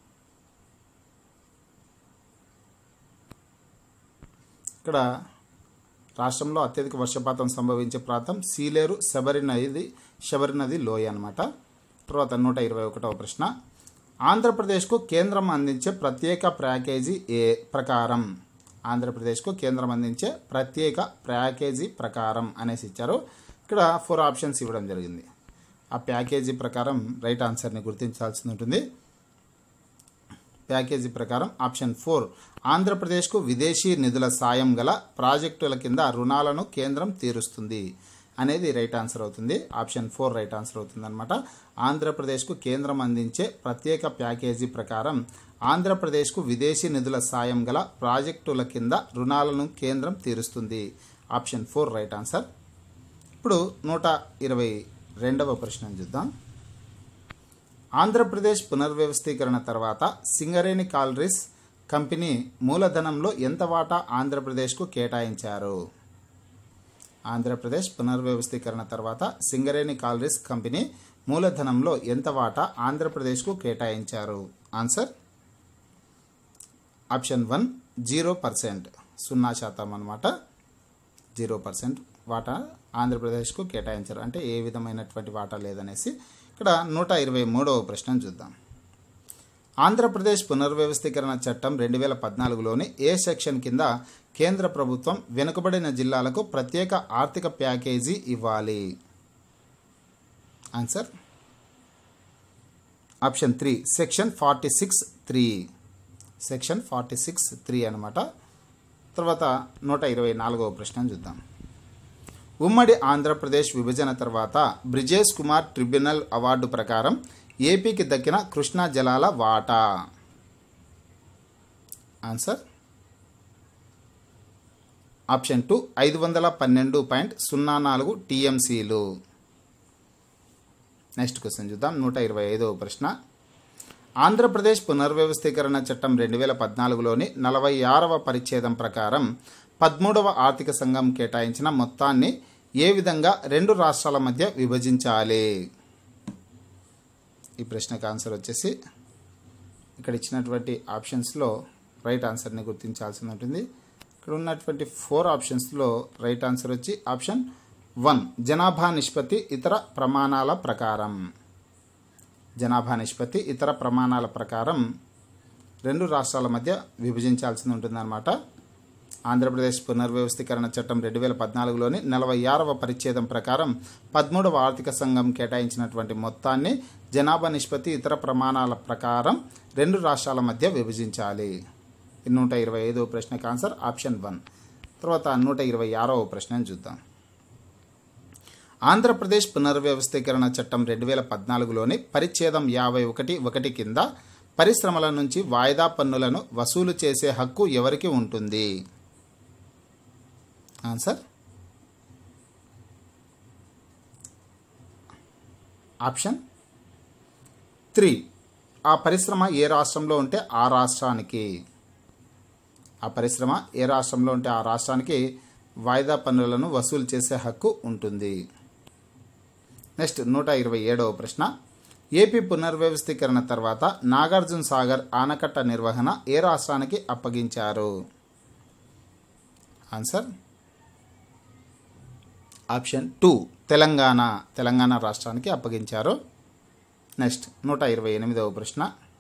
ఇక్కడ రాష్ట్రంలో అత్యధిక వర్షపాతం సంభవించే ప్రాంతం సీలేరు శబరి నది శబరి నది లోయ అనమాట తర్వాత నూట ఇరవై ఒకటవ ప్రశ్న ఆంధ్రప్రదేశ్కు కేంద్రం అందించే ప్రత్యేక ప్యాకేజీ ఏ ప్రకారం ఆంధ్రప్రదేశ్కు కేంద్రం అందించే ప్రత్యేక ప్యాకేజీ ప్రకారం అనేసి ఇచ్చారు ఇక్కడ ఫోర్ ఆప్షన్స్ ఇవ్వడం జరిగింది ఆ ప్యాకేజీ ప్రకారం రైట్ ఆన్సర్ని గుర్తించాల్సి ఉంటుంది ప్యాకేజీ ప్రకారం ఆప్షన్ ఫోర్ ఆంధ్రప్రదేశ్కు విదేశీ నిధుల సాయం గల ప్రాజెక్టుల కింద రుణాలను కేంద్రం తీరుస్తుంది అనేది రైట్ ఆన్సర్ అవుతుంది ఆప్షన్ ఫోర్ రైట్ ఆన్సర్ అవుతుంది అనమాట ఆంధ్రప్రదేశ్కు కేంద్రం అందించే ప్రత్యేక ప్యాకేజీ ప్రకారం ఆంధ్రప్రదేశ్కు విదేశీ నిధుల సాయం గల ప్రాజెక్టుల కింద రుణాలను కేంద్రం తీరుస్తుంది ఆప్షన్ ఫోర్ రైట్ ఆన్సర్ ఇప్పుడు నూట ఇరవై రెండవ ప్రశ్న చూద్దాం ఆంధ్రప్రదేశ్ పునర్వ్యవస్థీకరణ తర్వాత సింగరేణి కాలరీస్ కంపెనీ మూలధనంలో ఎంత వాటా ఆంధ్రప్రదేశ్కు కేటాయించారు ఆంధ్రప్రదేశ్ పునర్వ్యవస్థీకరణ తర్వాత సింగరేణి కాలరీస్ కంపెనీ మూలధనంలో ఎంత వాటా ఆంధ్రప్రదేశ్కు కేటాయించారు answer option one zero percent సున్నా శాతం అనమాట జీరో పర్సెంట్ వాటా ఆంధ్రప్రదేశ్కు కేటాయించారు అంటే ఏ విధమైనటువంటి వాటా లేదనేసి ఇక్కడ నూట ఇరవై మూడవ ప్రశ్న చూద్దాం ఆంధ్రప్రదేశ్ పునర్వ్యవస్థీకరణ చట్టం రెండు వేల పద్నాలుగులోని ఏ సెక్షన్ కింద కేంద్ర ప్రభుత్వం వెనుకబడిన జిల్లాలకు ప్రత్యేక ఆర్థిక ప్యాకేజీ ఇవ్వాలి answer option three section forty six three section forty six three అనమాట తర్వాత నూట ఇరవై నాలుగవ ప్రశ్న చూద్దాం ఉమ్మడి ఆంధ్రప్రదేశ్ విభజన తర్వాత బ్రిజేష్ కుమార్ ట్రిబ్యునల్ అవార్డు ప్రకారం ఏపీకి దక్కిన కృష్ణా జలాల వాటా ఆన్సర్ ఆప్షన్ టూ ఐదు వందల పన్నెండు పాయింట్ సున్నా నాలుగు టీఎంసీలు నెక్స్ట్ క్వశ్చన్ చూద్దాం నూట ఇరవై ఐదవ ప్రశ్న ఆంధ్రప్రదేశ్ పునర్వ్యవస్థీకరణ చట్టం రెండు వేల పద్నాలుగులోని నలభై ఆరవ పరిచ్ఛేదం ప్రకారం పదమూడవ ఆర్థిక సంఘం కేటాయించిన మొత్తాన్ని ఏ విధంగా రెండు రాష్ట్రాల మధ్య విభజించాలి ఈ ప్రశ్నకు ఆన్సర్ వచ్చేసి ఇక్కడ ఇచ్చినటువంటి ఆప్షన్స్లో రైట్ ఆన్సర్ని గుర్తించాల్సి ఉంటుంది ఇక్కడ ఉన్నటువంటి ఫోర్ ఆప్షన్స్లో రైట్ ఆన్సర్ వచ్చి ఆప్షన్ వన్ జనాభా నిష్పత్తి ఇతర ప్రమాణాల ప్రకారం జనాభా నిష్పత్తి ఇతర ప్రమాణాల ప్రకారం రెండు రాష్ట్రాల మధ్య విభజించాల్సి ఉంటుందన్నమాట ఆంధ్రప్రదేశ్ పునర్వ్యవస్థీకరణ చట్టం రెండు వేల పద్నాలుగులోని నలభై ఆరవ పరిచ్ఛేదం ప్రకారం పదమూడవ ఆర్థిక సంఘం కేటాయించినటువంటి మొత్తాన్ని జనాభా నిష్పత్తి ఇతర ప్రమాణాల ప్రకారం రెండు రాష్ట్రాల మధ్య విభజించాలి నూట ఇరవై ఐదవ ప్రశ్నకు ఆన్సర్ ఆప్షన్ వన్ తర్వాత నూట ఇరవై ఆరవ ప్రశ్నను చూద్దాం ఆంధ్రప్రదేశ్ పునర్వ్యవస్థీకరణ చట్టం రెండు వేల పద్నాలుగులోని పరిచ్ఛేదం యాభై ఒకటి ఒకటి కింద పరిశ్రమల నుంచి వాయిదా పన్నులను వసూలు చేసే హక్కు ఎవరికి ఉంటుంది ఆన్సర్ ఆప్షన్ త్రీ ఆ పరిశ్రమ ఏ రాష్ట్రంలో ఉంటే ఆ రాష్ట్రానికి ఆ పరిశ్రమ ఏ రాష్ట్రంలో ఉంటే ఆ రాష్ట్రానికి వాయిదా పన్నులను వసూలు చేసే హక్కు ఉంటుంది నెక్స్ట్ నూట ఇరవై ఏడవ ప్రశ్న ఏపీ పునర్వ్యవస్థీకరణ తర్వాత నాగార్జున సాగర్ ఆనకట్ట నిర్వహణ ఏ రాష్ట్రానికి అప్పగించారు answer option two Telangana Telangana రాష్ట్రానికి అప్పగించారు నెక్స్ట్ నూట ఇరవై ఎనిమిదవ ప్రశ్న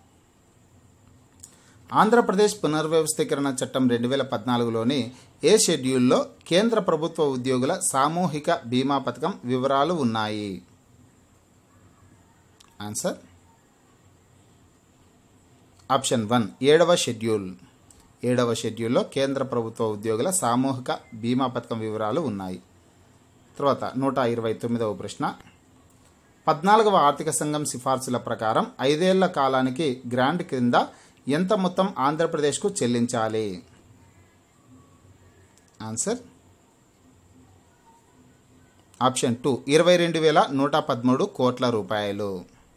ఆంధ్రప్రదేశ్ పునర్వ్యవస్థీకరణ చట్టం రెండు వేల పద్నాలుగులోని ఏ షెడ్యూల్లో కేంద్ర ప్రభుత్వ ఉద్యోగుల సామూహిక బీమా పథకం వివరాలు ఉన్నాయి ఆన్సర్ ఆప్షన్ వన్ ఏడవ షెడ్యూల్ ఏడవ షెడ్యూల్లో కేంద్ర ప్రభుత్వ ఉద్యోగుల సామూహిక బీమా పథకం వివరాలు ఉన్నాయి తర్వాత నూట ఇరవై తొమ్మిదవ ప్రశ్న పద్నాలుగవ ఆర్థిక సంఘం సిఫార్సుల ప్రకారం ఐదేళ్ల కాలానికి గ్రాంట్ కింద ఎంత మొత్తం ఆంధ్రప్రదేశ్కు చెల్లించాలి ఆన్సర్ ఆప్షన్ టూ ఇరవై రెండు వేల నూట పదమూడు కోట్ల రూపాయలు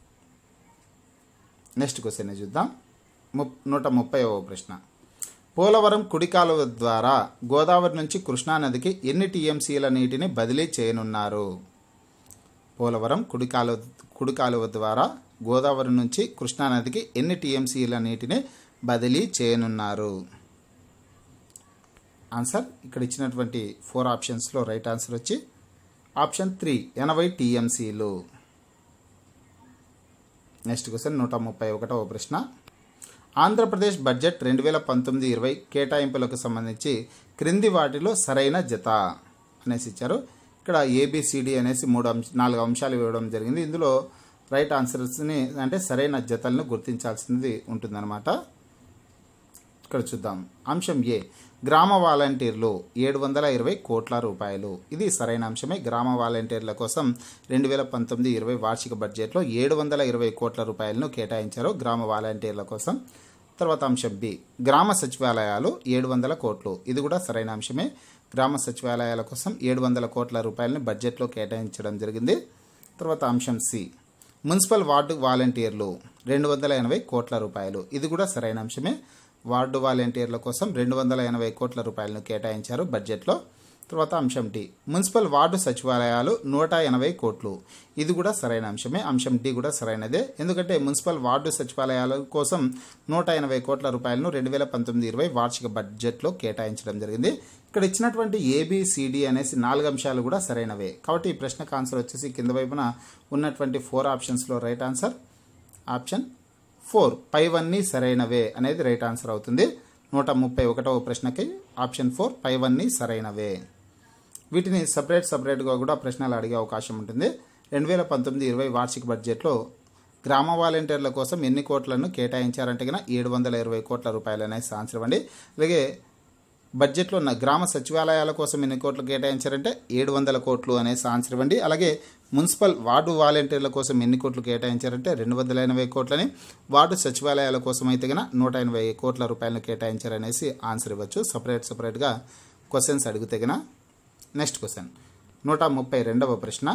నెక్స్ట్ క్వశ్చన్ చూద్దాం ము నూట ముప్పైవ ప్రశ్న పోలవరం కుడి కాలువ ద్వారా గోదావరి నుంచి కృష్ణానదికి ఎన్ని టీఎంసీల నీటిని బదిలీ చేయనున్నారు పోలవరం కుడి కాలువ కుడి కాలువ ద్వారా గోదావరి నుంచి కృష్ణానదికి ఎన్ని టీఎంసీల నీటిని బదిలీ చేయనున్నారు ఆన్సర్ ఇక్కడ ఇచ్చినటువంటి ఫోర్ ఆప్షన్స్లో రైట్ ఆన్సర్ వచ్చి ఆప్షన్ త్రీ ఎనభై టీఎంసీలు నెక్స్ట్ క్వశ్చన్ నూట ముప్పై ఒకటవ ప్రశ్న ఆంధ్రప్రదేశ్ బడ్జెట్ రెండు వేల పంతొమ్మిది ఇరవై కేటాయింపులకు సంబంధించి క్రింది వాటిలో సరైన జత అనేసి ఇచ్చారు ఇక్కడ ఏబిసిడి అనేసి మూడు అంశ నాలుగు అంశాలు ఇవ్వడం జరిగింది ఇందులో రైట్ ఆన్సర్స్ని అంటే సరైన జతలను గుర్తించాల్సింది ఉంటుందన్నమాట ఇక్కడ చూద్దాం అంశం ఏ గ్రామ వాలంటీర్లు ఏడు వందల ఇరవై కోట్ల రూపాయలు ఇది సరైన అంశమే గ్రామ వాలంటీర్ల కోసం రెండు వేల పంతొమ్మిది ఇరవై వార్షిక బడ్జెట్లో ఏడు వందల ఇరవై కోట్ల రూపాయలను కేటాయించారు గ్రామ వాలంటీర్ల కోసం తర్వాత అంశం బి గ్రామ సచివాలయాలు ఏడు వందల కోట్లు ఇది కూడా సరైన అంశమే గ్రామ సచివాలయాల కోసం ఏడు వందల కోట్ల రూపాయలని బడ్జెట్లో కేటాయించడం జరిగింది తర్వాత అంశం సి మున్సిపల్ వార్డు వాలంటీర్లు రెండు వందల ఎనభై కోట్ల రూపాయలు ఇది కూడా సరైన అంశమే వార్డు వాలంటీర్ల కోసం రెండు వందల ఎనభై కోట్ల రూపాయలను కేటాయించారు బడ్జెట్లో తర్వాత అంశం డి మున్సిపల్ వార్డు సచివాలయాలు నూట ఎనభై కోట్లు ఇది కూడా సరైన అంశమే అంశం డి కూడా సరైనదే ఎందుకంటే మున్సిపల్ వార్డు సచివాలయాల కోసం నూట ఎనభై కోట్ల రూపాయలను రెండు వేల పంతొమ్మిది ఇరవై వార్షిక బడ్జెట్లో కేటాయించడం జరిగింది ఇక్కడ ఇచ్చినటువంటి ఏబిసిడి అనేసి నాలుగు అంశాలు కూడా సరైనవే కాబట్టి ఈ ప్రశ్నకు ఆన్సర్ వచ్చేసి కింద వైపున ఉన్నటువంటి ఫోర్ ఆప్షన్స్లో రైట్ ఆన్సర్ ఆప్షన్ ఫోర్ పైవన్నీ సరైనవే అనేది రైట్ ఆన్సర్ అవుతుంది నూట ముప్పై ఒకటవ ప్రశ్నకి ఆప్షన్ ఫోర్ పైవన్నీ సరైనవే వీటిని సపరేట్ సపరేట్గా కూడా ప్రశ్నలు అడిగే అవకాశం ఉంటుంది రెండు వేల పంతొమ్మిది ఇరవై వార్షిక బడ్జెట్లో గ్రామ వాలంటీర్ల కోసం ఎన్ని కోట్లను కేటాయించారంటే కనుక ఏడు వందల ఇరవై కోట్ల రూపాయలు అనేసి ఆన్సర్ ఇవ్వండి అలాగే బడ్జెట్లో ఉన్న గ్రామ సచివాలయాల కోసం ఎన్ని కోట్లు కేటాయించారంటే ఏడు వందల కోట్లు అనేసి ఆన్సర్ ఇవ్వండి అలాగే మున్సిపల్ వార్డు వాలంటీర్ల కోసం ఎన్ని కోట్లు కేటాయించారంటే రెండు వందల ఎనభై కోట్లని వార్డు సచివాలయాల కోసం అయితే కనుక నూట ఎనభై కోట్ల రూపాయలను కేటాయించారనేసి ఆన్సర్ ఇవ్వచ్చు సపరేట్ సపరేట్గా క్వశ్చన్స్ అడిగితే కనుక నెక్స్ట్ క్వశ్చన్ నూట ముప్పై రెండవ ప్రశ్న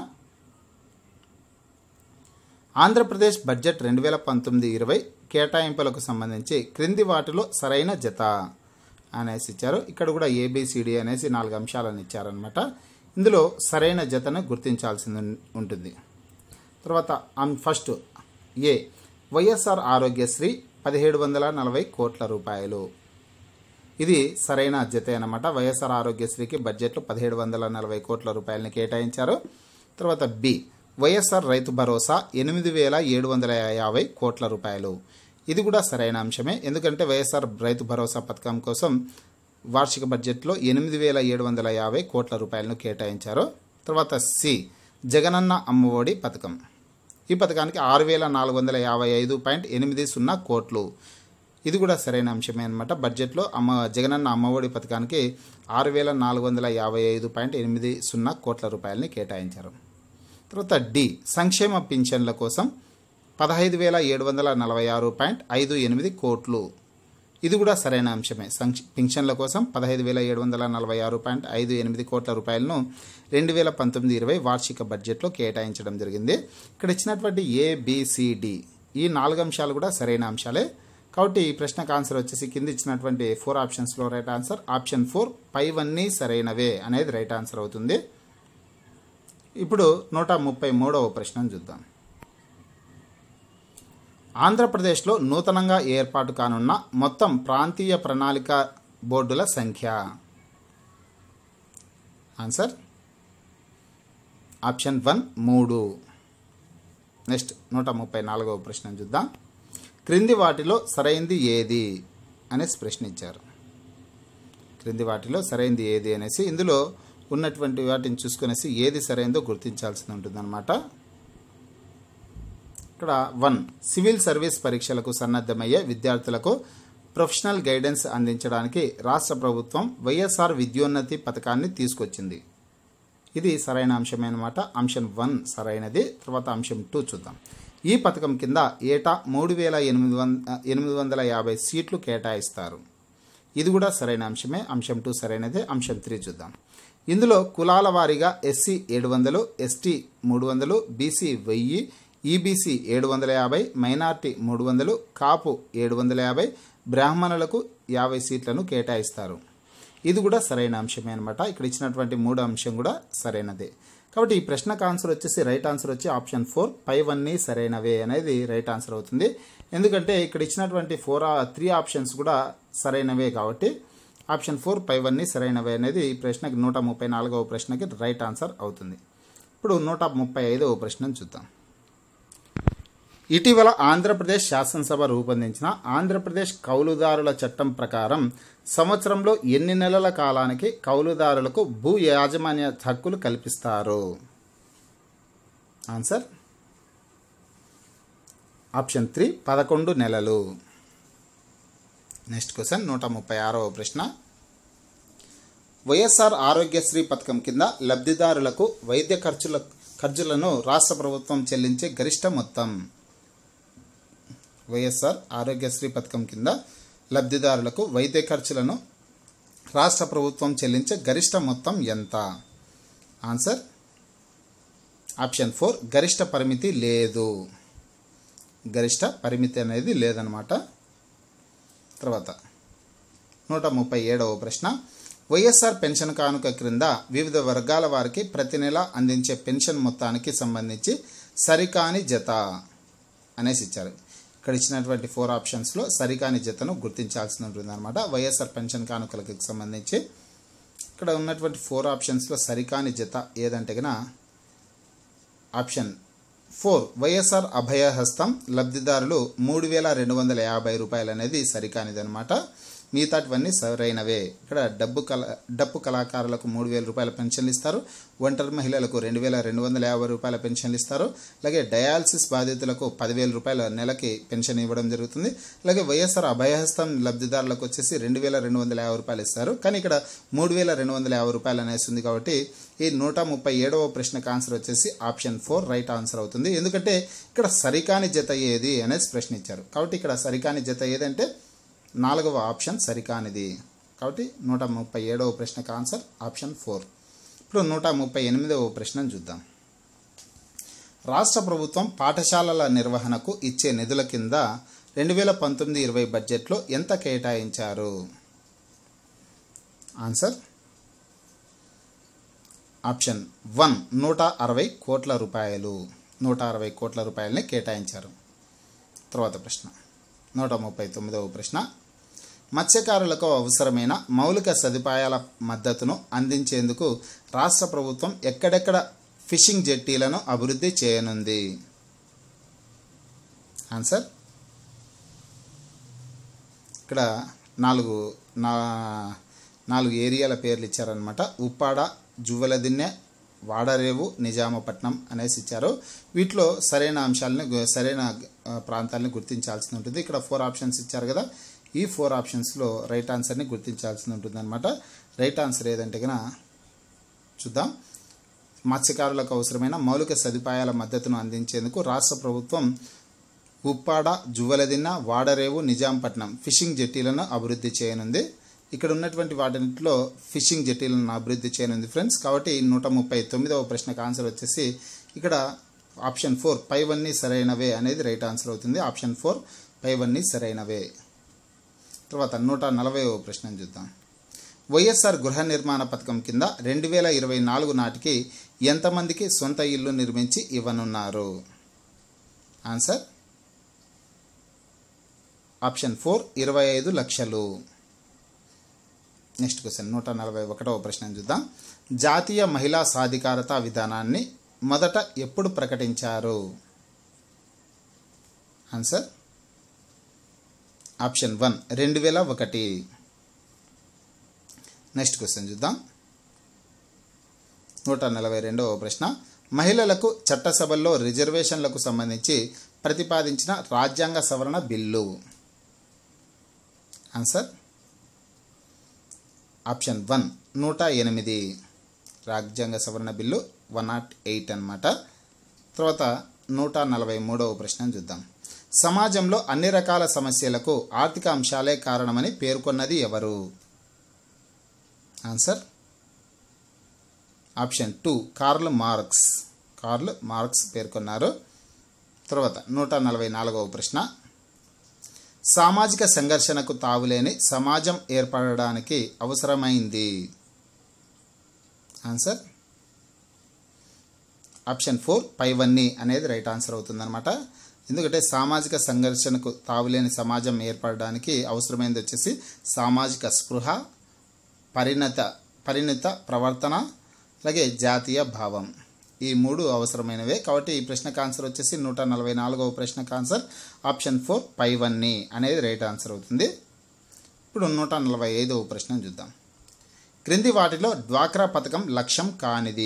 ఆంధ్రప్రదేశ్ బడ్జెట్ రెండు వేల పంతొమ్మిది ఇరవై కేటాయింపులకు సంబంధించి క్రింది వాటిలో సరైన జత అనేసి ఇచ్చారు ఇక్కడ కూడా ఏబిసిడి అనేసి నాలుగు అంశాలను ఇచ్చారనమాట ఇందులో సరైన జతను గుర్తించాల్సి ఉంటుంది తర్వాత అం- ఫస్ట్ ఏ వైఎస్ఆర్ ఆరోగ్యశ్రీ పదిహేడు వందల నలభై కోట్ల రూపాయలు ఇది సరైన జత అనమాట వైఎస్ఆర్ ఆరోగ్యశ్రీకి బడ్జెట్లో పదిహేడు వందల నలభై కోట్ల రూపాయలని కేటాయించారు తర్వాత బి వైఎస్ఆర్ రైతు భరోసా ఎనిమిది వేల ఏడు వందల యాభై కోట్ల రూపాయలు ఇది కూడా సరైన అంశమే ఎందుకంటే వైఎస్ఆర్ రైతు భరోసా పథకం కోసం వార్షిక బడ్జెట్లో ఎనిమిది వేల ఏడు వందల యాభై కోట్ల రూపాయలను కేటాయించారు తర్వాత సి జగనన్న అమ్మఒడి పథకం ఈ పథకానికి ఆరు వేల నాలుగు వందల యాభై ఐదు పాయింట్ ఎనిమిది సున్నా కోట్లు ఇది కూడా సరైన అంశమే అనమాట బడ్జెట్లో అమ్మ జగనన్న అమ్మఒడి పథకానికి ఆరు వేల నాలుగు వందల యాభై ఐదు పాయింట్ ఎనిమిది సున్నా కోట్ల రూపాయలని కేటాయించారు తర్వాత డి సంక్షేమ పింఛన్ల కోసం పదహైదు వేల ఏడు వందల నలభై ఆరు పాయింట్ ఐదు ఎనిమిది కోట్లు ఇది కూడా సరైన అంశమే సంక్ష పింఛన్ల కోసం పదహైదు వేల ఏడు వందల నలభై ఆరు పాయింట్ ఐదు ఎనిమిది కోట్ల రూపాయలను రెండు వేల పంతొమ్మిది ఇరవై వార్షిక బడ్జెట్లో కేటాయించడం జరిగింది ఇక్కడ ఇచ్చినటువంటి ఏబిసిడి ఈ నాలుగు అంశాలు కూడా సరైన అంశాలే కాబట్టి ఈ ప్రశ్నకు ఆన్సర్ వచ్చేసి కింద ఇచ్చినటువంటి ఫోర్ ఆప్షన్స్లో రైట్ ఆన్సర్ ఆప్షన్ ఫోర్ పైవన్నీ సరైనవే అనేది రైట్ ఆన్సర్ అవుతుంది ఇప్పుడు నూట ముప్పై మూడవ ప్రశ్నను చూద్దాం ఆంధ్రప్రదేశ్లో నూతనంగా ఏర్పాటు కానున్న మొత్తం ప్రాంతీయ ప్రణాళిక బోర్డుల సంఖ్య ఆన్సర్ ఆప్షన్ వన్ మూడు నెక్స్ట్ నూట ముప్పై నాలుగవ ప్రశ్న చూద్దాం క్రింది వాటిలో సరైంది ఏది అనేసి ప్రశ్న ఇచ్చారు క్రింది వాటిలో సరైంది ఏది అనేసి ఇందులో ఉన్నటువంటి వాటిని చూసుకునేసి ఏది సరైందో గుర్తించాల్సి ఉంటుందన్నమాట ఇక్కడ వన్ సివిల్ సర్వీస్ పరీక్షలకు సన్నద్ధమయ్యే విద్యార్థులకు ప్రొఫెషనల్ గైడెన్స్ అందించడానికి రాష్ట్ర ప్రభుత్వం వైఎస్ఆర్ విద్యోన్నతి పథకాన్ని తీసుకొచ్చింది ఇది సరైన అంశమే అనమాట అంశం వన్ సరైనది తర్వాత అంశం టూ చూద్దాం ఈ పథకం కింద ఏటా మూడు వేల ఎనిమిది వంద ఎనిమిది వందల యాభై సీట్లు కేటాయిస్తారు ఇది కూడా సరైన అంశమే అంశం టూ సరైనదే అంశం త్రీ చూద్దాం ఇందులో కులాల వారీగా ఎస్సీ ఏడు వందలు ఎస్టీ మూడు వందలు బీసీ వెయ్యి ఈబీసీ ఏడు వందల యాభై మైనార్టీ మూడు వందలు కాపు ఏడు వందల యాభై బ్రాహ్మణులకు యాభై సీట్లను కేటాయిస్తారు ఇది కూడా సరైన అంశమే అనమాట ఇక్కడ ఇచ్చినటువంటి మూడో అంశం కూడా సరైనదే కాబట్టి ఈ ప్రశ్నకు ఆన్సర్ వచ్చేసి రైట్ ఆన్సర్ వచ్చి ఆప్షన్ ఫోర్ పైవన్నీ సరైనవే అనేది రైట్ ఆన్సర్ అవుతుంది ఎందుకంటే ఇక్కడ ఇచ్చినటువంటి ఫోర్ త్రీ ఆప్షన్స్ కూడా సరైనవే కాబట్టి ఆప్షన్ ఫోర్ పైవన్నీ సరైనవే అనేది ఈ ప్రశ్నకి నూట ముప్పై నాలుగవ ప్రశ్నకి రైట్ ఆన్సర్ అవుతుంది ఇప్పుడు నూట ముప్పై ఐదవ ప్రశ్నను చూద్దాం ఇటీవల ఆంధ్రప్రదేశ్ శాసనసభ రూపొందించిన ఆంధ్రప్రదేశ్ కౌలుదారుల చట్టం ప్రకారం సంవత్సరంలో ఎన్ని నెలల కాలానికి కౌలుదారులకు భూ యాజమాన్య హక్కులు కల్పిస్తారు ఆన్సర్ ఆప్షన్ త్రీ పదకొండు నెలలు నెక్స్ట్ క్వశ్చన్ నూట ముప్పై ఆరవ ప్రశ్న వైఎస్ఆర్ ఆరోగ్యశ్రీ పథకం కింద లబ్ధిదారులకు వైద్య ఖర్చుల ఖర్చులను రాష్ట్ర ప్రభుత్వం చెల్లించే గరిష్ట మొత్తం వైఎస్ఆర్ ఆరోగ్యశ్రీ పథకం కింద లబ్ధిదారులకు వైద్య ఖర్చులను రాష్ట్ర ప్రభుత్వం చెల్లించే గరిష్ట మొత్తం ఎంత ఆన్సర్ ఆప్షన్ ఫోర్ గరిష్ట పరిమితి లేదు గరిష్ట పరిమితి అనేది లేదనమాట తర్వాత నూట ముప్పై ఏడవ ప్రశ్న వైఎస్ఆర్ పెన్షన్ కానుక క్రింద వివిధ వర్గాల వారికి ప్రతి నెల అందించే పెన్షన్ మొత్తానికి సంబంధించి సరికాని జత అనేసి ఇచ్చారు ఇక్కడ ఇచ్చినటువంటి ఫోర్ ఆప్షన్స్లో సరికాని జతను గుర్తించాల్సి ఉంటుంది అనమాట వైఎస్ఆర్ పెన్షన్ కానుకలకు సంబంధించి ఇక్కడ ఉన్నటువంటి ఫోర్ ఆప్షన్స్లో సరికాని జత ఏదంటే గన ఆప్షన్ ఫోర్ వైఎస్ఆర్ అభయహస్తం లబ్ధిదారులు మూడు వేల రెండు వందల యాభై రూపాయలు అనేది సరికానిది అనమాట మిగతాటివన్నీ సరైనవే ఇక్కడ డబ్బు కళ డప్పు కళాకారులకు మూడు వేల రూపాయల పెన్షన్లు ఇస్తారు ఒంటరి మహిళలకు రెండు వేల రెండు వందల యాభై రూపాయల పెన్షన్లు ఇస్తారు అలాగే డయాలసిస్ బాధితులకు పదివేల రూపాయల నెలకి పెన్షన్ ఇవ్వడం జరుగుతుంది అలాగే వైఎస్ఆర్ అభయహస్తం లబ్ధిదారులకు వచ్చేసి రెండు వేల రెండు వందల యాభై రూపాయలు ఇస్తారు కానీ ఇక్కడ మూడు వేల రెండు వందల యాభై రూపాయలు అనేసి ఉంది కాబట్టి ఈ నూట ముప్పై ఏడవ ప్రశ్నకు ఆన్సర్ వచ్చేసి ఆప్షన్ ఫోర్ రైట్ ఆన్సర్ అవుతుంది ఎందుకంటే ఇక్కడ సరికాని జత ఏది అనేసి ప్రశ్న ఇచ్చారు కాబట్టి ఇక్కడ సరికాని జత ఏదంటే నాలుగవ ఆప్షన్ సరికానిది కాబట్టి నూట ముప్పై ఏడవ ప్రశ్నకు ఆన్సర్ ఆప్షన్ ఫోర్ ఇప్పుడు నూట ముప్పై ఎనిమిదవ ప్రశ్నను చూద్దాం రాష్ట్ర ప్రభుత్వం పాఠశాలల నిర్వహణకు ఇచ్చే నిధుల కింద రెండు వేల పంతొమ్మిది ఇరవై బడ్జెట్లో ఎంత కేటాయించారు ఆన్సర్ ఆప్షన్ వన్ నూట అరవై కోట్ల రూపాయలు నూట అరవై కోట్ల రూపాయలని కేటాయించారు తర్వాత ప్రశ్న నూట ముప్పై తొమ్మిదవ ప్రశ్న మత్స్యకారులకు అవసరమైన మౌలిక సదుపాయాల మద్దతును అందించేందుకు రాష్ట్ర ప్రభుత్వం ఎక్కడెక్కడ ఫిషింగ్ జెట్టీలను అభివృద్ధి చేయనుంది ఆన్సర్ ఇక్కడ నాలుగు నా నాలుగు ఏరియాల పేర్లు ఇచ్చారనమాట ఉప్పాడ జువ్వలదిన్నె వాడరేవు నిజామపట్నం అనేసి ఇచ్చారు వీటిలో సరైన అంశాలని గు- సరైన ఆ, ప్రాంతాలని గుర్తించాల్సి ఉంటుంది ఇక్కడ ఫోర్ ఆప్షన్స్ ఇచ్చారు కదా ఈ ఫోర్ ఆప్షన్స్లో రైట్ ఆన్సర్ని గుర్తించాల్సి ఉంటుంది అనమాట రైట్ ఆన్సర్ ఏదంటే కనుక చూద్దాం మత్స్యకారులకు అవసరమైన మౌలిక సదుపాయాల మద్దతును అందించేందుకు రాష్ట్ర ప్రభుత్వం ఉప్పాడ జువ్వలదిన్న వాడరేవు నిజాంపట్నం ఫిషింగ్ జెట్టీలను అభివృద్ధి చేయనుంది ఇక్కడ ఉన్నటువంటి వాటిలో ఫిషింగ్ జెట్టీలను అభివృద్ధి చేయనుంది ఫ్రెండ్స్ కాబట్టి నూట ముప్పై తొమ్మిదవ ప్రశ్నకు ఆన్సర్ వచ్చేసి ఇక్కడ ఆప్షన్ ఫోర్ పైవన్నీ సరైనవే అనేది రైట్ ఆన్సర్ అవుతుంది ఆప్షన్ ఫోర్ పైవన్నీ సరైనవే తర్వాత నూట నలభైవ ప్రశ్న చూద్దాం వైఎస్ఆర్ గృహ నిర్మాణ పథకం కింద రెండు వేల ఇరవై నాలుగు నాటికి ఎంతమందికి సొంత ఇల్లు నిర్మించి ఇవ్వనున్నారు ఆన్సర్ ఆప్షన్ ఫోర్ ఇరవై ఐదు లక్షలు నెక్స్ట్ క్వశ్చన్ నూట నలభై ఒకటవ ప్రశ్న చూద్దాం జాతీయ మహిళా సాధికారత విధానాన్ని మొదట ఎప్పుడు ప్రకటించారు ఆన్సర్ ఆప్షన్ వన్ రెండు వేల ఒకటి నెక్స్ట్ క్వశ్చన్ చూద్దాం నూట నలభై రెండవ ప్రశ్న మహిళలకు చట్టసభల్లో రిజర్వేషన్లకు సంబంధించి ప్రతిపాదించిన రాజ్యాంగ సవరణ బిల్లు ఆన్సర్ ఆప్షన్ వన్ నూట ఎనిమిది రాజ్యాంగ సవరణ బిల్లు వన్ నాట్ ఎయిట్ అనమాట తర్వాత నూట నలభై మూడవ ప్రశ్న చూద్దాం సమాజంలో అన్ని రకాల సమస్యలకు ఆర్థిక అంశాలే కారణమని పేర్కొన్నది ఎవరు answer option two Karl Marx Karl Marx పేర్కొన్నారు తర్వాత నూట నలభై నాలుగవ ప్రశ్న సామాజిక సంఘర్షణకు తావులేని సమాజం ఏర్పడడానికి అవసరమైంది ఆన్సర్ ఆప్షన్ ఫోర్ పైవన్నీ అనేది రైట్ ఆన్సర్ అవుతుందన్నమాట ఎందుకంటే సామాజిక సంఘర్షణకు తావులేని సమాజం ఏర్పడడానికి అవసరమైనది వచ్చేసి సామాజిక స్పృహ పరిణత పరిణిత ప్రవర్తన అలాగే జాతీయ భావం ఈ మూడు అవసరమైనవే కాబట్టి ఈ ప్రశ్నకు ఆన్సర్ వచ్చేసి నూట నలభై నాలుగవ ప్రశ్నకు ఆన్సర్ ఆప్షన్ ఫోర్ పైవన్నీ అనేది రైట్ ఆన్సర్ అవుతుంది ఇప్పుడు నూట నలభై ఐదవ ప్రశ్న చూద్దాం క్రింది వాటిలో డ్వాక్రా పథకం లక్ష్యం కానిది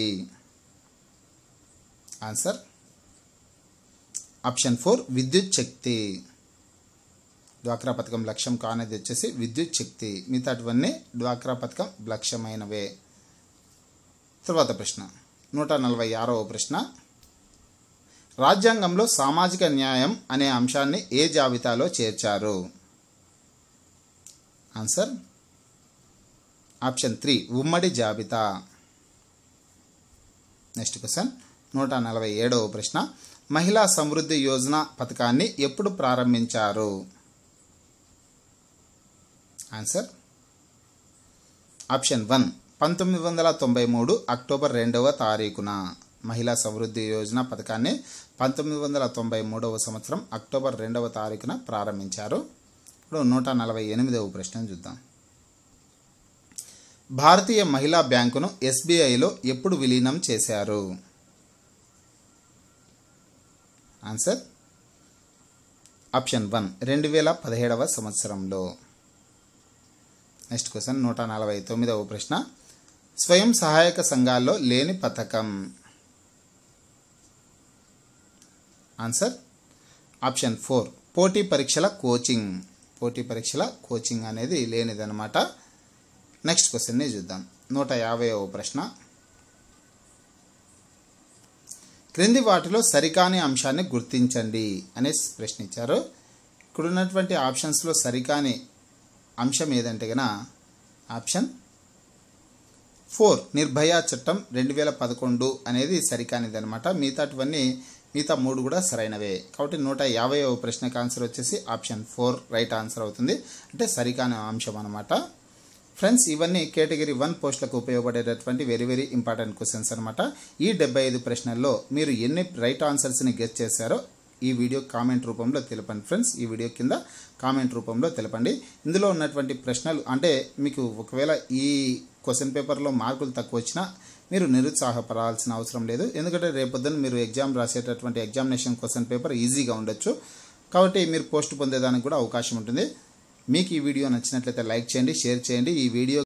ఆన్సర్ ఆప్షన్ ఫోర్ విద్యుత్ శక్తి డ్వాక్రా పథకం లక్ష్యం కానిది వచ్చేసి విద్యుత్ శక్తి మిగతాటివన్నీ డ్వాక్రా పథకం లక్ష్యమైనవే తర్వాత ప్రశ్న నూట నలభై ఆరవ ప్రశ్న రాజ్యాంగంలో సామాజిక న్యాయం అనే అంశాన్ని ఏ జాబితాలో చేర్చారు ఆన్సర్ ఆప్షన్ త్రీ ఉమ్మడి జాబితా నెక్స్ట్ క్వశ్చన్ నూట నలభై ఏడవ ప్రశ్న మహిళా సమృద్ధి యోజన పథకాన్ని ఎప్పుడు ప్రారంభించారు ఆన్సర్ ఆప్షన్ వన్ పంతొమ్మిది వందల తొంభై మూడు అక్టోబర్ రెండవ తారీఖున మహిళా సమృద్ధి యోజన పథకాన్ని పంతొమ్మిది వందల తొంభై మూడవ సంవత్సరం అక్టోబర్ రెండవ తారీఖున ప్రారంభించారు ఇప్పుడు నూట నలభై ఎనిమిదవ ప్రశ్న చూద్దాం భారతీయ మహిళా బ్యాంకును ఎస్బీఐలో ఎప్పుడు విలీనం చేశారు ఆన్సర్ ఆప్షన్ వన్ రెండు వేల పదిహేడవ సంవత్సరంలో నెక్స్ట్ క్వశ్చన్ నూట నలభై తొమ్మిదవ ప్రశ్న స్వయం సహాయక సంఘాల్లో లేని పథకం ఆన్సర్ ఆప్షన్ ఫోర్ పోటీ పరీక్షల కోచింగ్ పోటీ పరీక్షల కోచింగ్ అనేది లేనిదన్నమాట నెక్స్ట్ క్వశ్చన్ని చూద్దాం నూట యాభైవ ప్రశ్న క్రింది వాటిలో సరికాని అంశాన్ని గుర్తించండి అనేసి ప్రశ్నించారు ఇక్కడ ఉన్నటువంటి ఆప్షన్స్లో సరికాని అంశం ఏదంటే గన ఆప్షన్ ఫోర్ నిర్భయ చట్టం రెండు వేల పదకొండు అనేది సరికానిది అనమాట మిగతాటివన్నీ మిగతా మూడు కూడా సరైనవే కాబట్టి నూట యాభై ప్రశ్నకు ఆన్సర్ వచ్చేసి ఆప్షన్ ఫోర్ రైట్ ఆన్సర్ అవుతుంది అంటే సరికాని అంశం అనమాట ఫ్రెండ్స్ ఇవన్నీ కేటగిరీ వన్ పోస్టులకు ఉపయోగపడేటటువంటి వెరీ వెరీ ఇంపార్టెంట్ క్వశ్చన్స్ అనమాట ఈ డెబ్బై ఐదు ప్రశ్నల్లో మీరు ఎన్ని రైట్ ఆన్సర్స్ని గెస్ట్ చేశారో ఈ వీడియో కామెంట్ రూపంలో తెలపండి ఫ్రెండ్స్ ఈ వీడియో కింద కామెంట్ రూపంలో తెలపండి ఇందులో ఉన్నటువంటి ప్రశ్నలు అంటే మీకు ఒకవేళ ఈ క్వశ్చన్ పేపర్లో మార్కులు తక్కువ వచ్చినా మీరు నిరుత్సాహపడాల్సిన అవసరం లేదు ఎందుకంటే రేపొద్దున మీరు ఎగ్జామ్ రాసేటటువంటి ఎగ్జామినేషన్ క్వశ్చన్ పేపర్ ఈజీగా ఉండొచ్చు కాబట్టి మీరు పోస్ట్ పొందేదానికి కూడా అవకాశం ఉంటుంది మీకు ఈ వీడియో నచ్చినట్లయితే లైక్ చేయండి షేర్ చేయండి ఈ వీడియో